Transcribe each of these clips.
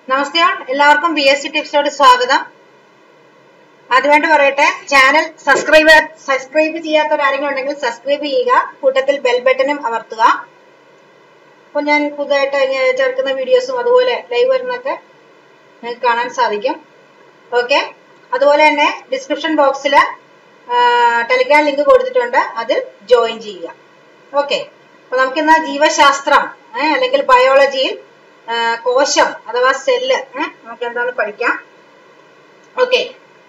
നമസ്കാരം എല്ലാവർക്കും B S C ടിപ്സിലോട് സ്വാഗതം ആദ്യമായിട്ട് പറയട്ടെ ചാനൽ സബ്സ്ക്രൈബ് സബ്സ്ക്രൈബ് ചെയ്യാത്തവരാരെങ്കിലും ഉണ്ടെങ്കിൽ സബ്സ്ക്രൈബ് ചെയ്യുക കൂട്ടത്തിൽ ബെൽ ബട്ടണും അമർത്തുക അപ്പോൾ ഞാൻ പുതുതായിട്ട് ഇങ്ങനെ ചേർക്കുന്ന വീഡിയോസും അതുപോലെ ലൈവ് വരുന്നൊക്കെ നിങ്ങൾക്ക് കാണാൻ സാധിക്കും ഓക്കെ അതുപോലെ തന്നെ ഡിസ്ക്രിപ്ഷൻ ബോക്സിൽ ടെലിഗ്രാം ലിങ്ക് കൊടുത്തിട്ടുണ്ട് അതിൽ ജോയിൻ ചെയ്യുക ഓക്കെ അപ്പൊ നമുക്കിന്ന് ജീവശാസ്ത്രം ഏഹ് അല്ലെങ്കിൽ ബയോളജിയിൽ ആ, കോശം അഥവാ സെല്ല് നമുക്ക് എന്താണെന്ന് പഠിക്കാം ഓക്കെ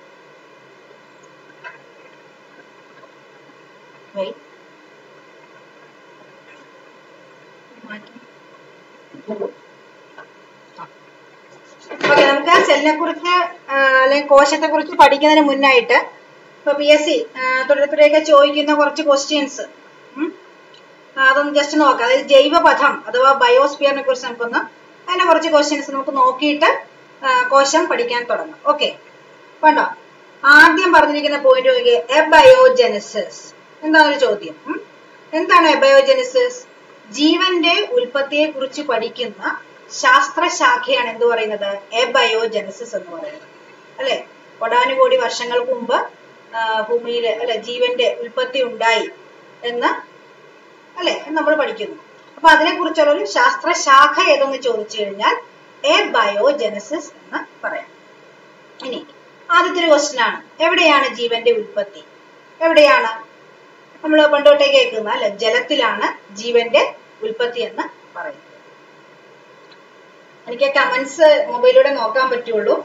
ഓക്കെ നമുക്ക് സെല്ലിനെ കുറിച്ച് അല്ലെങ്കിൽ കോശത്തെ കുറിച്ച് പഠിക്കുന്നതിന് മുന്നായിട്ട് ഇപ്പൊ പി എസ് സി തുടരത്തിലേക്ക് ചോദിക്കുന്ന കുറച്ച് ക്വസ്റ്റ്യൻസ് അതൊന്ന് ജസ്റ്റ് നോക്കാം അതായത് ജൈവപഥം അഥവാ ബയോസ്ഫിയറിനെ കുറിച്ച് നമുക്കൊന്ന് അതിനെ കുറച്ച് ക്വസ്റ്റ്യൻസ് നമുക്ക് നോക്കിയിട്ട് ആ, കോശം പഠിക്കാൻ തുടങ്ങാം ഓക്കെ കണ്ടോ ആദ്യം പറഞ്ഞിരിക്കുന്ന പോയിന്റ് നോക്കിയേ എബയോജെനസിസ് എന്താണ് ഒരു ചോദ്യം ഉം? എന്താണ് എബയോജെനസിസ് ജീവന്റെ ഉൽപ്പത്തിയെ കുറിച്ച് പഠിക്കുന്ന ശാസ്ത്രശാഖയാണ് എന്ത് പറയുന്നത് എബയോജെനസിസ് എന്ന് പറയുന്നത് അല്ലെ കൊടാനുകോടി വർഷങ്ങൾക്ക് മുമ്പ് ഭൂമിയിൽ അല്ലെ ജീവന്റെ ഉൽപ്പത്തി ഉണ്ടായി എന്ന് അല്ലെ നമ്മൾ പഠിക്കുന്നു അപ്പൊ അതിനെ കുറിച്ചുള്ള ഒരു ശാസ്ത്രശാഖ ഏതെന്ന് ചോദിച്ചു കഴിഞ്ഞാൽ എ ബയോജെനസിസ് എന്ന് പറയാം ഇനി ആദ്യത്തെ ഒരു ക്വസ്റ്റ്യൻ ആണ് എവിടെയാണ് ജീവന്റെ ഉൽപ്പത്തി എവിടെയാണ് നമ്മൾ പണ്ട് തൊട്ടേ കേൾക്കുന്ന അല്ലെ ജലത്തിലാണ് ജീവന്റെ ഉൽപ്പത്തി എന്ന് പറയുന്നത് എനിക്ക് കമന്റ്സ് മൊബൈലിലൂടെ നോക്കാൻ പറ്റുള്ളൂ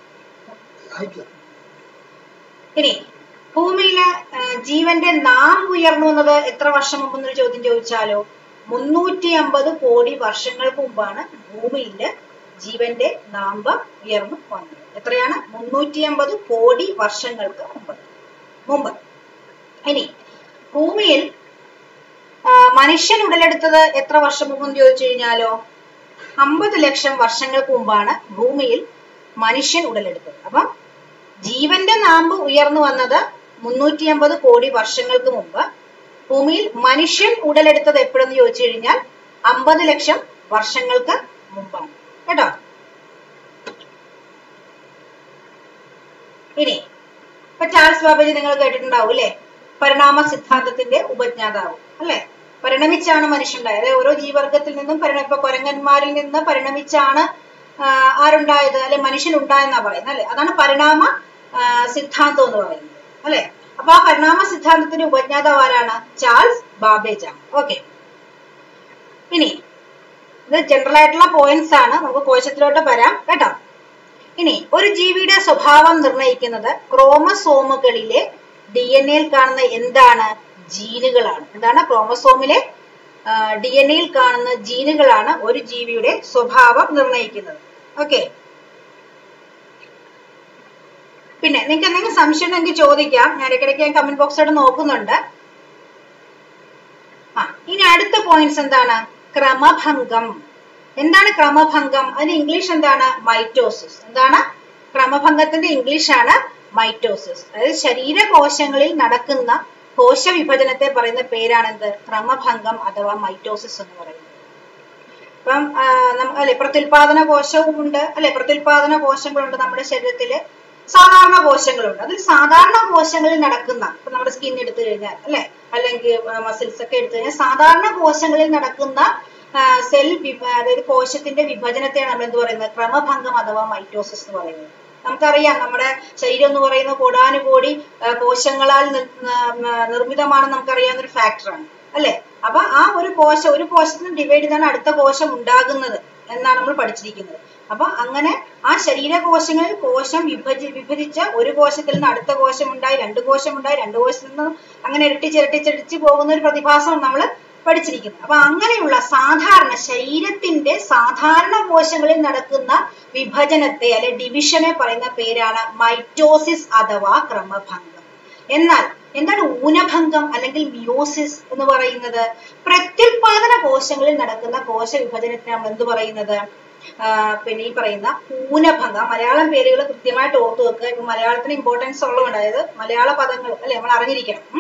ഇനി ഭൂമിയിലെ ആ, ജീവന്റെ നാം ഉയർന്നു എന്നത് എത്ര വർഷം മുമ്പ് എന്നൊരു ചോദ്യം ചോദിച്ചാലോ മുന്നൂറ്റി അമ്പത് കോടി വർഷങ്ങൾക്ക് മുമ്പാണ് ഭൂമിയില് ജീവന്റെ നാമ്പ് ഉയർന്നു വന്നത് എത്രയാണ് മുന്നൂറ്റി അമ്പത് കോടി വർഷങ്ങൾക്ക് മുമ്പ് മുമ്പ് ഇനി ഭൂമിയിൽ ആ, മനുഷ്യൻ ഉടലെടുത്തത് എത്ര വർഷം മുമ്പ് എന്ന് ചോദിച്ചു കഴിഞ്ഞാലോ അമ്പത് ലക്ഷം വർഷങ്ങൾക്ക് മുമ്പാണ് ഭൂമിയിൽ മനുഷ്യൻ ഉടലെടുത്തത് അപ്പം ജീവന്റെ നാമ്പ് ഉയർന്നു വന്നത് മുന്നൂറ്റി അമ്പത് കോടി വർഷങ്ങൾക്ക് മുമ്പ് ഭൂമിയിൽ മനുഷ്യൻ ഉടലെടുത്തത് എപ്പോഴെന്ന് ചോദിച്ചു കഴിഞ്ഞാൽ അമ്പത് ലക്ഷം വർഷങ്ങൾക്ക് മുമ്പാണ് കേട്ടോ ഇനി ഇപ്പൊ ചാൾസ് ബാബജി നിങ്ങൾ കേട്ടിട്ടുണ്ടാവും അല്ലെ പരിണാമ സിദ്ധാന്തത്തിന്റെ ഉപജ്ഞാതാവ് അല്ലെ പരിണമിച്ചാണ് മനുഷ്യണ്ടായത് അതായത് ഓരോ ജീവർഗത്തിൽ നിന്നും പരിണ ഇപ്പൊ കുരങ്ങന്മാരിൽ നിന്ന് പരിണമിച്ചാണ് ആ, ആരുണ്ടായത് അല്ലെ മനുഷ്യൻ ഉണ്ടായെന്നാ പറയുന്നത് അല്ലെ അതാണ് പരിണാമ ആ, സിദ്ധാന്തം എന്ന് പറയുന്നത് അല്ലെ അപ്പൊ ആ പരിണാമ സിദ്ധാന്തത്തിന്റെ ഉപജ്ഞാതാവ് ആരാണ് ചാൾസ് ബാബേജ് ആണ് ഓക്കെ ഇനി ഇത് ജനറൽ ആയിട്ടുള്ള പോയിന്റ്സ് ആണ് നമുക്ക് കോശത്തിലോട്ട് വരാം കേട്ടോ ഇനി ഒരു ജീവിയുടെ സ്വഭാവം നിർണ്ണയിക്കുന്നത് ക്രോമസോമുകളിലെ ഡി എൻ എയിൽ കാണുന്ന എന്താണ് ജീനുകളാണ് എന്താണ് ക്രോമസോമിലെ ഡി എൻ എയിൽ കാണുന്ന ജീനുകളാണ് ഒരു ജീവിയുടെ സ്വഭാവം നിർണ്ണയിക്കുന്നത് ഓക്കെ പിന്നെ നിങ്ങൾക്ക് എന്തെങ്കിലും സംശയം ഉണ്ടെങ്കിൽ ചോദിക്കാം ഞാൻ ഇടയ്ക്കിടയ്ക്ക് ഞാൻ കമന്റ് ബോക്സിലോട്ട് നോക്കുന്നുണ്ട് ആ ഇനി അടുത്ത പോയിന്റ്സ് എന്താണ് ക്രമഭംഗം എന്താണ് ക്രമഭംഗം അതിന് ഇംഗ്ലീഷ് എന്താണ് മൈറ്റോസിസ് എന്താണ് ക്രമഭംഗത്തിന്റെ ഇംഗ്ലീഷ് ആണ് മൈറ്റോസിസ് അതായത് ശരീരകോശങ്ങളിൽ നടക്കുന്ന കോശ വിഭജനത്തെ പറയുന്ന പേരാണ് എന്ത് ക്രമഭംഗം അഥവാ മൈറ്റോസിസ് എന്ന് പറയുന്നത് ഇപ്പം ആ, നമ്മ- അല്ലെ പ്രത്യുൽപാദന കോശവും ഉണ്ട് അല്ലെ പ്രത്യുൽപാദന കോശങ്ങളുണ്ട് നമ്മുടെ ശരീരത്തില് സാധാരണ കോശങ്ങളുണ്ട് അതിൽ സാധാരണ കോശങ്ങളിൽ നടക്കുന്ന ഇപ്പൊ നമ്മുടെ സ്കിൻ എടുത്തു കഴിഞ്ഞാൽ അല്ലെ അല്ലെങ്കിൽ മസിൽസ് ഒക്കെ എടുത്തു കഴിഞ്ഞാൽ സാധാരണ കോശങ്ങളിൽ നടക്കുന്ന സെൽ അതായത് കോശത്തിന്റെ വിഭജനത്തെയാണ് നമ്മൾ എന്ത് പറയുന്നത് ക്രമഭംഗം അഥവാ മൈറ്റോസിസ് എന്ന് പറയുന്നത് നമുക്കറിയാം നമ്മുടെ ശരീരം എന്ന് പറയുന്ന കോടാനുകോടി ആ, കോശങ്ങളാൽ നി- ന- നിർമ്മിതമാണെന്ന് നമുക്കറിയാവുന്ന ഒരു ഫാക്ടറാണ് അല്ലെ അപ്പൊ ആ ഒരു കോശം ഒരു കോശത്തിന് ഡിവൈഡ് ചെയ്താണ് അടുത്ത കോശം ഉണ്ടാകുന്നത് എന്നാണ് നമ്മൾ പഠിച്ചിരിക്കുന്നത് അപ്പൊ അങ്ങനെ ആ ശരീരകോശങ്ങളിൽ കോശം വിഭജി വിഭജിച്ച ഒരു കോശത്തിൽ നിന്ന് അടുത്ത കോശം ഉണ്ടായി രണ്ട് കോശം ഉണ്ടായി രണ്ട് കോശത്തിൽ നിന്ന് അങ്ങനെ ഇരട്ടിച്ച് ഇരട്ടിച്ചിരട്ടിച്ച് പോകുന്ന ഒരു പ്രതിഭാസമാണ് നമ്മൾ പഠിച്ചിരിക്കുന്നത് അപ്പൊ അങ്ങനെയുള്ള സാധാരണ ശരീരത്തിന്റെ സാധാരണ കോശങ്ങളിൽ നടക്കുന്ന വിഭജനത്തെ അല്ലെ ഡിവിഷനെ പറയുന്ന പേരാണ് മൈറ്റോസിസ് അഥവാ ക്രമഭംഗം എന്നാൽ എന്താണ് ഊനഭംഗം അല്ലെങ്കിൽ മിയോസിസ് എന്ന് പറയുന്നത് പ്രത്യുൽപാദന കോശങ്ങളിൽ നടക്കുന്ന കോശ വിഭജനത്തിന് നമ്മൾ എന്ത് പറയുന്നത് ആ, പിന്നെ ഈ പറയുന്ന ഊനഭംഗം മലയാളം പേരുകൾ കൃത്യമായിട്ട് ഓർത്തു വെക്കുക ഇപ്പൊ മലയാളത്തിന് ഇമ്പോർട്ടൻസ് ഉള്ളതുകൊണ്ട് അതായത് മലയാള പദങ്ങൾ അല്ലെ നമ്മൾ അറിഞ്ഞിരിക്കണം ഉം.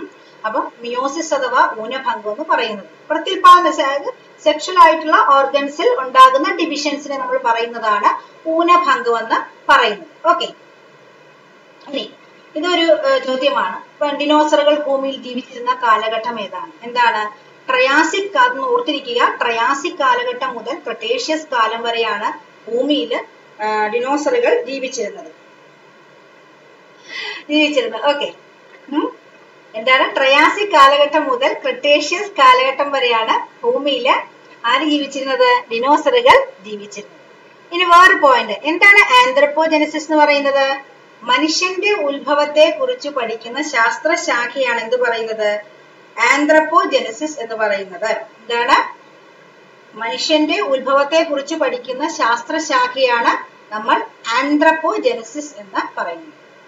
അപ്പൊ മിയോസിസ് അഥവാ ഊനഭംഗം എന്ന് പറയുന്നത് പ്രത്യുൽപാദന അതായത് സെക്ഷൽ ആയിട്ടുള്ള ഓർഗൻസിൽ ഉണ്ടാകുന്ന ഡിവിഷൻസിനെ നമ്മൾ പറയുന്നതാണ് ഊനഭംഗം എന്ന് പറയുന്നത് ഓക്കെ ഇനി ഇതൊരു ഏഹ്, ചോദ്യമാണ് ഇപ്പൊ ഡിനോസറുകൾ ഭൂമിയിൽ ജീവിച്ചിരുന്ന കാലഘട്ടം ഏതാണ് എന്താണ് ട്രയാസിക് അതൊന്ന് ഓർത്തിരിക്കുക ട്രയാസിക് കാലഘട്ടം മുതൽ ക്രട്ടേഷ്യസ് കാലം വരെയാണ് ഭൂമിയിൽ ഡിനോസറുകൾ ജീവിച്ചിരുന്നത് ജീവിച്ചിരുന്നത് ഓക്കെ എന്താണ് ട്രയാസിക് കാലഘട്ടം മുതൽ ക്രിട്ടേഷ്യസ് കാലഘട്ടം വരെയാണ് ഭൂമിയിൽ ആര് ജീവിച്ചിരുന്നത് ഡിനോസറുകൾ ജീവിച്ചിരുന്നത് ഇനി വേറെ പോയിന്റ് എന്താണ് ആന്ത്രപ്പോജനസിസ് എന്ന് പറയുന്നത് മനുഷ്യന്റെ ഉത്ഭവത്തെ കുറിച്ച് പഠിക്കുന്ന ശാസ്ത്രശാഖയാണ് എന്ത് പറയുന്നത് ആന്ത്രപ്പോജനസിസ് എന്ന് പറയുന്നത് എന്താണ് മനുഷ്യന്റെ ഉത്ഭവത്തെ കുറിച്ച് പഠിക്കുന്ന ശാസ്ത്രശാഖയാണ് നമ്മൾ ആന്ത്രപ്പോജനസിസ് എന്ന് പറയുന്നത്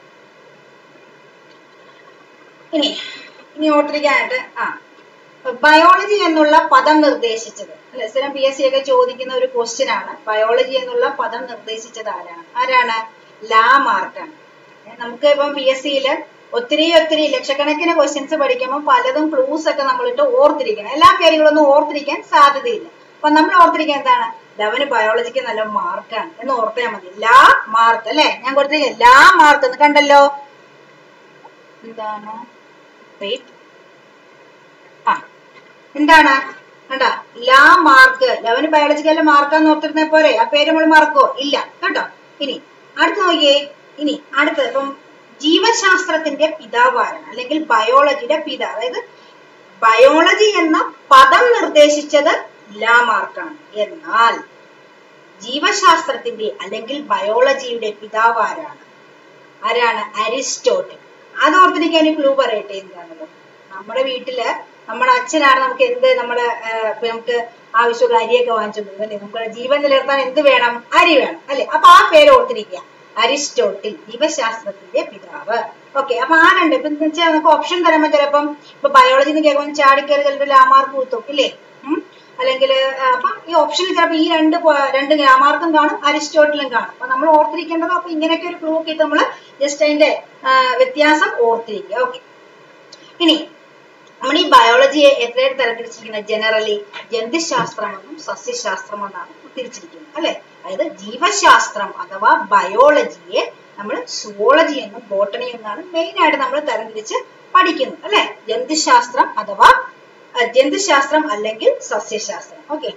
ഇനി ഇനി ഓർത്തിരിക്കാനായിട്ട് ആ ബയോളജി എന്നുള്ള പദം നിർദ്ദേശിച്ചത് അല്ലെ സ്ഥിരം പി എസ് സി ഒക്കെ ചോദിക്കുന്ന ഒരു ക്വസ്റ്റ്യൻ ആണ് ബയോളജി എന്നുള്ള പദം നിർദ്ദേശിച്ചത് ആരാണ് ആരാണ് ലാ മാർക്കാണ് നമുക്ക് ഇപ്പം പി എസ് സിയിൽ ഒത്തിരി ഒത്തിരി ലക്ഷക്കണക്കിന് ക്വസ്റ്റ്യൻസ് പഠിക്കുമ്പോൾ പലതും ക്ലൂസ് ഒക്കെ നമ്മളിട്ട് ഓർത്തിരിക്കണം എല്ലാ കാര്യങ്ങളൊന്നും ഓർത്തിരിക്കാൻ സാധ്യതയില്ല അപ്പൊ നമ്മൾ ഓർത്തിരിക്കാൻ എന്താണ് ലവന് ബയോളജിക്ക് നല്ല മാർക്കാണ് എന്ന് ഓർത്താൽ മതി ലാ മാർക്ക് അല്ലെ ഞാൻ കൊടുത്തിരിക്കുക ലാ മാർക്ക് എന്ന് കണ്ടല്ലോ എന്താണ് വെയിറ്റ് ആ എന്താണ് കണ്ടാ ലാ മാർക്ക് ലവന് ബയോളജിക്കൽ മാർക്കാന്ന് ഓർത്തിരുന്ന പോരെ ആ പേര് നമ്മൾ മറക്കോ ഇല്ല കേട്ടോ ഇനി അടുത്ത് നോക്കിയേ ഇനി അടുത്ത് ഇപ്പം ജീവശാസ്ത്രത്തിന്റെ പിതാവാരാണ് അല്ലെങ്കിൽ ബയോളജിയുടെ പിതാവ് അതായത് ബയോളജി എന്ന പദം നിർദ്ദേശിച്ചത് ലാമാർക്കാണ് എന്നാൽ ജീവശാസ്ത്രത്തിന്റെ അല്ലെങ്കിൽ ബയോളജിയുടെ പിതാവ് ആരാണ് ആരാണ് അരിസ്റ്റോട്ടിൽ അത് ഓർത്തിരിക്കാൻ ക്ലൂ പറയട്ടെ എന്താണത് നമ്മുടെ വീട്ടില് നമ്മുടെ അച്ഛനാണ് നമുക്ക് എന്ത് നമ്മുടെ ആ, ഇപ്പൊ നമുക്ക് ആവശ്യമുള്ള അരിയൊക്കെ വാങ്ങിച്ചു തരുന്നത് അല്ലെ നമ്മുടെ ജീവൻ നിലനിർത്താൻ എന്ത് വേണം അരി വേണം അല്ലെ അപ്പൊ ആ പേര് ഓർത്തിരിക്കുക അരിസ്റ്റോട്ടിൽ ജീവശാസ്ത്രത്തിന്റെ പിതാവ് ഓക്കെ അപ്പൊ ആരുണ്ട് ഇപ്പൊ എന്ന് വെച്ചാൽ നമുക്ക് ഓപ്ഷൻ തരുമ്പോ ചിലപ്പം ഇപ്പൊ ബയോളജി എന്ന് കേൾക്കുമ്പോൾ ചാടിക്കയറി ചിലപ്പോൾ ലാമാർക്ക് കുത്തും ഇല്ലേ ഉം? അല്ലെങ്കിൽ അപ്പൊ ഈ ഓപ്ഷനിൽ ചിലപ്പോൾ ഈ രണ്ട് പോ- രണ്ട് ഗ്രാമാർക്കും കാണും അരിസ്റ്റോട്ടിലും കാണും അപ്പൊ നമ്മൾ ഓർത്തിരിക്കേണ്ടത് അപ്പൊ ഇങ്ങനെയൊക്കെ ഒരു ക്ലൂ കിട്ടും നമ്മൾ ജസ്റ്റ് അതിന്റെ ആ, വ്യത്യാസം ഓർത്തിരിക്കുക ഓക്കെ ഇനി നമ്മൾ ഈ ബയോളജിയെ എത്രയായിട്ട് തരംതിരിച്ചിരിക്കുന്നത് ജനറലി ജന്തുശാസ്ത്രമെന്നും സസ്യശാസ്ത്രമെന്നാണ് തിരിച്ചിരിക്കുന്നത് അല്ലെ അതായത് ജീവശാസ്ത്രം അഥവാ ബയോളജിയെ നമ്മൾ സുവോളജി എന്നും ബോട്ടണി എന്നാണ് മെയിൻ ആയിട്ട് നമ്മൾ തരംതിരിച്ച് പഠിക്കുന്നത് അല്ലെ ജന്തുശാസ്ത്രം അഥവാ അഹ് ജന്തുശാസ്ത്രം അല്ലെങ്കിൽ സസ്യശാസ്ത്രം ഓക്കെ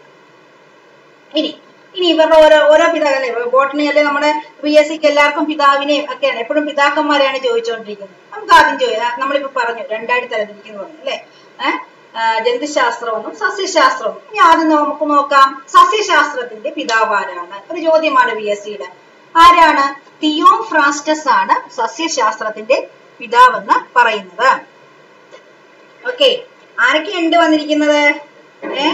ഇനി ഇനി ഇവരുടെ ഓരോ ഓരോ പിതാവ് അല്ലെ ബോട്ടണി അല്ലെ നമ്മുടെ ബി എസ് സിക്ക് എല്ലാവർക്കും പിതാവിനെയും ഒക്കെയാണ് എപ്പോഴും പിതാക്കന്മാരെയാണ് ചോദിച്ചുകൊണ്ടിരിക്കുന്നത് നമുക്ക് ആദ്യം ചോദിക്കാം നമ്മളിപ്പോ പറഞ്ഞു രണ്ടായിട്ട് തരംതിരിക്കുന്നു പറഞ്ഞു അല്ലെ ഏഹ് ജന്തുശാസ്ത്രമെന്നും സസ്യശാസ്ത്രവും ഇനി ആദ്യം നമുക്ക് നോക്കാം സസ്യശാസ്ത്രത്തിന്റെ പിതാവ് ആരാണ് ഒരു ചോദ്യമാണ് ബി എസ് സിയുടെ ആരാണ് തിയോഫ്രാസ്റ്റസ് ആണ് സസ്യശാസ്ത്രത്തിന്റെ പിതാവെന്ന് പറയുന്നത് ഓക്കെ ആരൊക്കെയുണ്ട് വന്നിരിക്കുന്നത് ഏ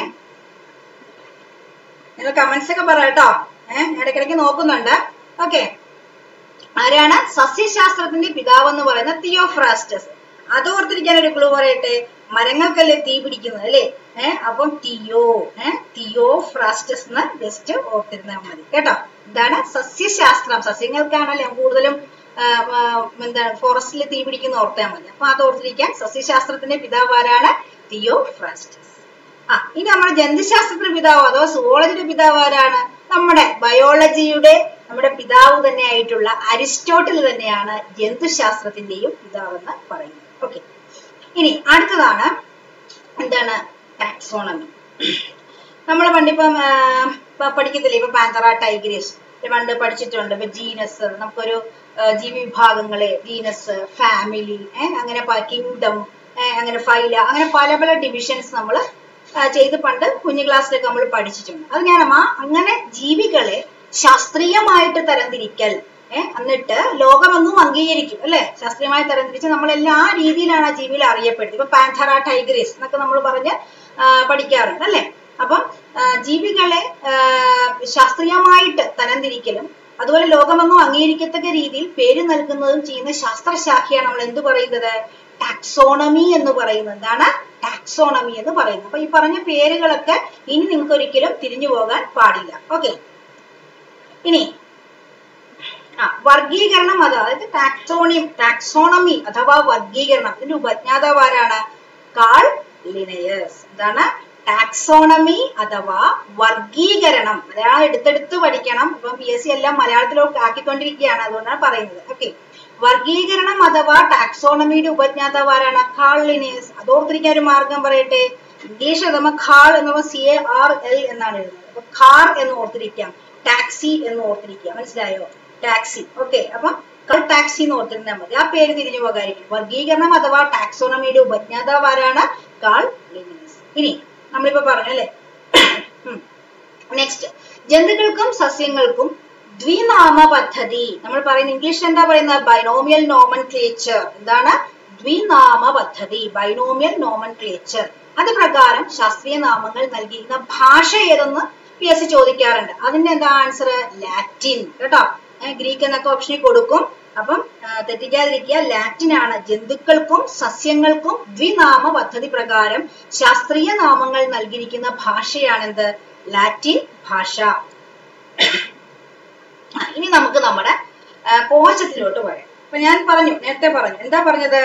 നിങ്ങൾ കമന്റ്സ് ഒക്കെ പറ കേട്ടോ ഏഹ് ഇടയ്ക്കിടയ്ക്ക് നോക്കുന്നുണ്ട് ഓക്കെ ആരാണ് സസ്യശാസ്ത്രത്തിന്റെ പിതാവ് എന്ന് പറയുന്ന തിയോഫ്രാസ്റ്റസ് അത് ഓർത്തിരിക്കാൻ ഒരു ക്ലൂ പറയട്ടെ മരങ്ങൾക്കല്ലേ തീ പിടിക്കുന്നത് അല്ലേ ഏഹ് അപ്പം തിയോ ഏഹ് തിയോഫ്രാസ്റ്റസ് എന്ന് ജസ്റ്റ് ഓർത്തിരുന്നാൽ മതി കേട്ടോ ഇതാണ് സസ്യശാസ്ത്രം സസ്യങ്ങൾക്കാണല്ലേ കൂടുതലും ആ, ആ, എന്താണ് ഫോറസ്റ്റിൽ തീ പിടിക്കുന്ന ഓർത്താൽ മതി അപ്പൊ അത് ഓർത്തിരിക്കാൻ സസ്യശാസ്ത്രത്തിന്റെ പിതാവ് ആരാണ് തിയോഫ്രാസ്റ്റസ് ആ ഇനി നമ്മുടെ ജന്തുശാസ്ത്രത്തിന്റെ പിതാവ് അഥവാ സുവോളജിയുടെ പിതാവ് ആരാണ് നമ്മുടെ ബയോളജിയുടെ നമ്മുടെ പിതാവ് തന്നെയായിട്ടുള്ള അരിസ്റ്റോട്ടിൽ തന്നെയാണ് ജന്തുശാസ്ത്രത്തിന്റെയും പിതാവെന്ന് പറയുന്നത് ഓക്കെ ഇനി അടുത്തതാണ് എന്താണ് ടാക്സോണമി നമ്മൾ പണ്ടിപ്പം ആ, ഇപ്പൊ പഠിക്കത്തില്ലേ ഇപ്പൊ പാന്തറ ടൈഗ്രീസ് പണ്ട് പഠിച്ചിട്ടുണ്ട് ഇപ്പൊ ജീനസ് നമുക്കൊരു ആ, ജീവിവിഭാഗങ്ങളെ ജീനസ് ഫാമിലി അങ്ങനെ കിങ്ഡം അങ്ങനെ ഫൈല അങ്ങനെ പല പല ഡിവിഷൻസ് നമ്മൾ ചെയ്ത് പണ്ട് കുഞ്ഞു ക്ലാസ്സിലൊക്കെ നമ്മൾ പഠിച്ചിട്ടുണ്ട് അത് ഞാൻ അമ്മ അങ്ങനെ ജീവികളെ ശാസ്ത്രീയമായിട്ട് തരംതിരിക്കൽ ഏഹ് എന്നിട്ട് ലോകമെങ്ങും അംഗീകരിക്കും അല്ലെ ശാസ്ത്രീയമായി തരംതിരിച്ച് നമ്മളെല്ലാം ആ രീതിയിലാണ് ആ ജീവികൾ അറിയപ്പെടുന്നത് ഇപ്പൊ പാന്തറ ടൈഗ്രീസ് എന്നൊക്കെ നമ്മൾ പറഞ്ഞ് ആ, പഠിക്കാറുണ്ട് അല്ലെ അപ്പം ആ, ജീവികളെ ആ, ശാസ്ത്രീയമായിട്ട് തരംതിരിക്കലും അതുപോലെ ലോകമെങ്ങും അംഗീകരിക്കത്തക്ക രീതിയിൽ പേര് നൽകുന്നതും ചെയ്യുന്ന ശാസ്ത്രശാഖയാണ് നമ്മൾ എന്ത് പറയുന്നത് ടാക്സോണമി എന്ന് പറയുന്നത് എന്താണ് ടാക്സോണമി എന്ന് പറയുന്നത് അപ്പൊ ഈ പറഞ്ഞ പേരുകളൊക്കെ ഇനി നിങ്ങൾക്ക് ഒരിക്കലും തിരിഞ്ഞു പോകാൻ പാടില്ല ഓക്കെ ഇനി ആ വർഗീകരണം അത് അതായത് ടാക്സോണി ടാക്സോണമി അഥവാ വർഗീകരണം ഇതിന്റെ ഉപജ്ഞാതാവ് ആരാണ് കാൾ ലിനയസ് എന്താണ് ടാക്സോണമി അഥവാ വർഗീകരണം മലയാളം എടുത്തെടുത്ത് പഠിക്കണം ഇപ്പം പി എസ് സി എല്ലാം മലയാളത്തിലോട്ട് ആക്കിക്കൊണ്ടിരിക്കുകയാണ് അതുകൊണ്ടാണ് പറയുന്നത് ഓക്കെ വർഗീകരണം അഥവാ ടാക്സോണമിയുടെ ഉപജ്ഞാതാവ് ആരാണ് കാൾ ലിനയസ് അതോർത്തിരിക്കാൻ ഒരു മാർഗം പറയട്ടെ ഇംഗ്ലീഷ് നമ്മൾ ഖാൾ എന്ന് സി എ ആർ എൽ എന്നാണ് എഴുതുന്നത് അപ്പൊ ഖാർ എന്ന് ഓർത്തിരിക്കാം ടാക്സി എന്ന് ഓർത്തിരിക്കുക മനസ്സിലായോ ടാക്സി ഓക്കെ അപ്പൊ കൾ ടാക്സി എന്ന് ഓർത്തിരുന്നാൽ മതി ആ പേര് തിരിഞ്ഞു പോകാതിരിക്കും വർഗീകരണം അഥവാ ടാക്സോണമിയുടെ ഉപജ്ഞാതാവ് ആരാണ് കാൾ ലിനിയസ് ഇനി നമ്മളിപ്പോ പറഞ്ഞല്ലേ നെക്സ്റ്റ് ജന്തുക്കൾക്കും സസ്യങ്ങൾക്കും ദ്വിനാമ പദ്ധതി നമ്മൾ പറയുന്ന ഇംഗ്ലീഷിൽ എന്താ പറയുന്നത് ബൈനോമിയൽ നോമൻ ക്ലേച്ചർ എന്താണ് ദ്വിനാമ പദ്ധതി ബൈനോമിയൽ നോമൻ ക്ലേച്ചർ അത് പ്രകാരം ശാസ്ത്രീയ നാമങ്ങൾ നൽകിയിരുന്ന ഭാഷ ഏതെന്ന് പി എസ് സി ചോദിക്കാറുണ്ട് അതിന്റെ എന്താ ആൻസർ ലാറ്റിൻ കേട്ടോ ഗ്രീക്ക് എന്നൊക്കെ ഓപ്ഷനിൽ കൊടുക്കും അപ്പം തെറ്റിക്കാതിരിക്കുക ലാറ്റിൻ ആണ് ജന്തുക്കൾക്കും സസ്യങ്ങൾക്കും ദ്വിനാമ പദ്ധതി പ്രകാരം ശാസ്ത്രീയ നാമങ്ങൾ നൽകിയിരിക്കുന്ന ഭാഷയാണെന്ത് ലാറ്റിൻ ഭാഷ ഇനി നമുക്ക് നമ്മുടെ കോശത്തിലോട്ട് പറയാം അപ്പൊ ഞാൻ പറഞ്ഞു നേരത്തെ പറഞ്ഞു എന്താ പറഞ്ഞത്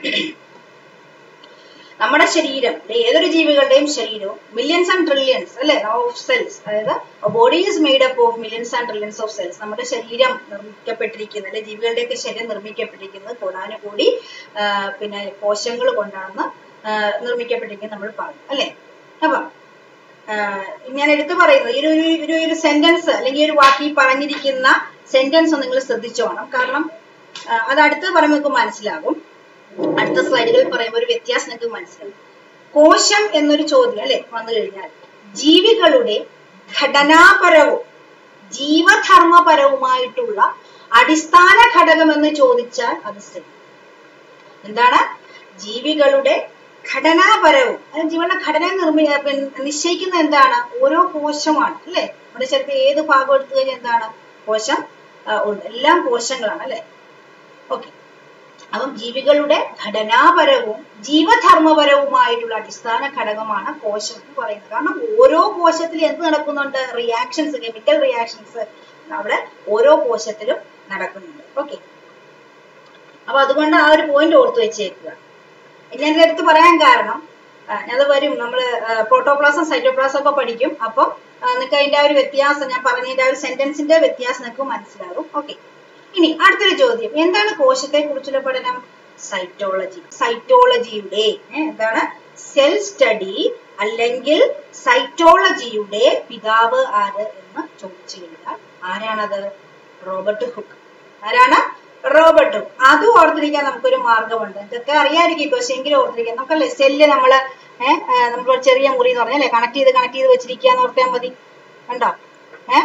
നമ്മുടെ ശരീരം ഏതൊരു ജീവികളുടെയും ശരീരവും മില്യൺസ് ആൻഡ് ട്രില്യൺസ് അല്ലെ ഓഫ് സെൽസ് അതായത് body is made up of millions and trillions of cells നമ്മുടെ ശരീരം നിർമ്മിക്കപ്പെട്ടിരിക്കുന്നത് അല്ലെ ജീവികളുടെയൊക്കെ ശരീരം നിർമ്മിക്കപ്പെട്ടിരിക്കുന്നത് കൂടാനുകൂടി പിന്നെ കോശങ്ങൾ കൊണ്ടാണെന്ന് നിർമ്മിക്കപ്പെട്ടിരിക്കുന്നത് നമ്മൾ പറഞ്ഞു അല്ലെ അപ്പം ഞാൻ എടുത്തു പറയുന്നത് ഈ ഒരു ഒരു ഒരു സെന്റൻസ് അല്ലെങ്കിൽ ഒരു വാക്ക് ഈ പറഞ്ഞിരിക്കുന്ന സെന്റൻസ് നിങ്ങൾ ശ്രദ്ധിച്ചോണം കാരണം അത് അടുത്ത് പറയുമ്പോൾ നിങ്ങൾക്ക് മനസ്സിലാകും അടുത്ത സ്ലൈഡുകളിൽ പറയുമ്പോൾ ഒരു വ്യത്യാസം നിങ്ങൾക്ക് മനസ്സിലാവും കോശം എന്നൊരു ചോദ്യം അല്ലെ വന്നു കഴിഞ്ഞാൽ ജീവികളുടെ ഘടനാപരവും ജീവധർമ്മപരവുമായിട്ടുള്ള അടിസ്ഥാന ഘടകം എന്ന് ചോദിച്ചാൽ അത് ശരി എന്താണ് ജീവികളുടെ ഘടനാപരവും ജീവന്റെ ഘടന നിർമ്മി നിശ്ചയിക്കുന്ന എന്താണ് ഓരോ കോശമാണ് അല്ലെ നമ്മുടെ ശരീരത്തിൽ ഏത് ഭാഗം എടുത്തു കഴിഞ്ഞാൽ എന്താണ് കോശം ഉണ്ട് എല്ലാം കോശങ്ങളാണ് അല്ലെ ഓക്കെ അപ്പം ജീവികളുടെ ഘടനാപരവും ജീവധർമ്മപരവുമായിട്ടുള്ള അടിസ്ഥാന ഘടകമാണ് കോശം എന്ന് പറയുന്നത് കാരണം ഓരോ കോശത്തിൽ എന്ത് നടക്കുന്നുണ്ട് റിയാക്ഷൻസ് കെമിക്കൽ റിയാക്ഷൻസ് അവിടെ ഓരോ കോശത്തിലും നടക്കുന്നുണ്ട് ഓക്കെ അപ്പൊ അതുകൊണ്ട് ആ ഒരു പോയിന്റ് ഓർത്തു വെച്ചേക്കുക ഞാൻ എടുത്ത് പറയാൻ കാരണം അത് വരും നമ്മൾ പ്രോട്ടോപ്ലാസം സൈറ്റോപ്ലാസം ഒക്കെ പഠിക്കും അപ്പം നിങ്ങൾക്ക് അതിന്റെ ആ ഒരു വ്യത്യാസം ഞാൻ പറഞ്ഞതിന്റെ ആ ഒരു സെന്റൻസിന്റെ വ്യത്യാസം നിങ്ങൾക്ക് മനസ്സിലാകും ഓക്കെ ഇനി അടുത്തൊരു ചോദ്യം എന്താണ് കോശത്തെ കുറിച്ചുള്ള പഠനം സൈറ്റോളജി സൈറ്റോളജിയുടെ എന്താണ് സെൽ സ്റ്റഡി അല്ലെങ്കിൽ സൈറ്റോളജിയുടെ പിതാവ് ആര് എന്ന് ചോദിച്ചു കഴിഞ്ഞാൽ ആരാണത് റോബർട്ട് ഹുക്ക് ആരാണ് റോബർട്ട് ഹുക്ക് അത് ഓർത്തിരിക്കാൻ നമുക്കൊരു മാർഗമുണ്ട് ഇതൊക്കെ അറിയാമായിരിക്കും പക്ഷെ എങ്കിലും ഓർത്തിരിക്കാം നമുക്കല്ലേ സെല്ല് നമ്മള് ഏഹ് നമ്മൾ ചെറിയ മുറി എന്ന് പറഞ്ഞല്ലേ കണക്ട് ചെയ്ത് കണക്ട് ചെയ്ത് വെച്ചിരിക്കാന്ന് ഓർത്താൽ മതി കണ്ടോ ഏഹ്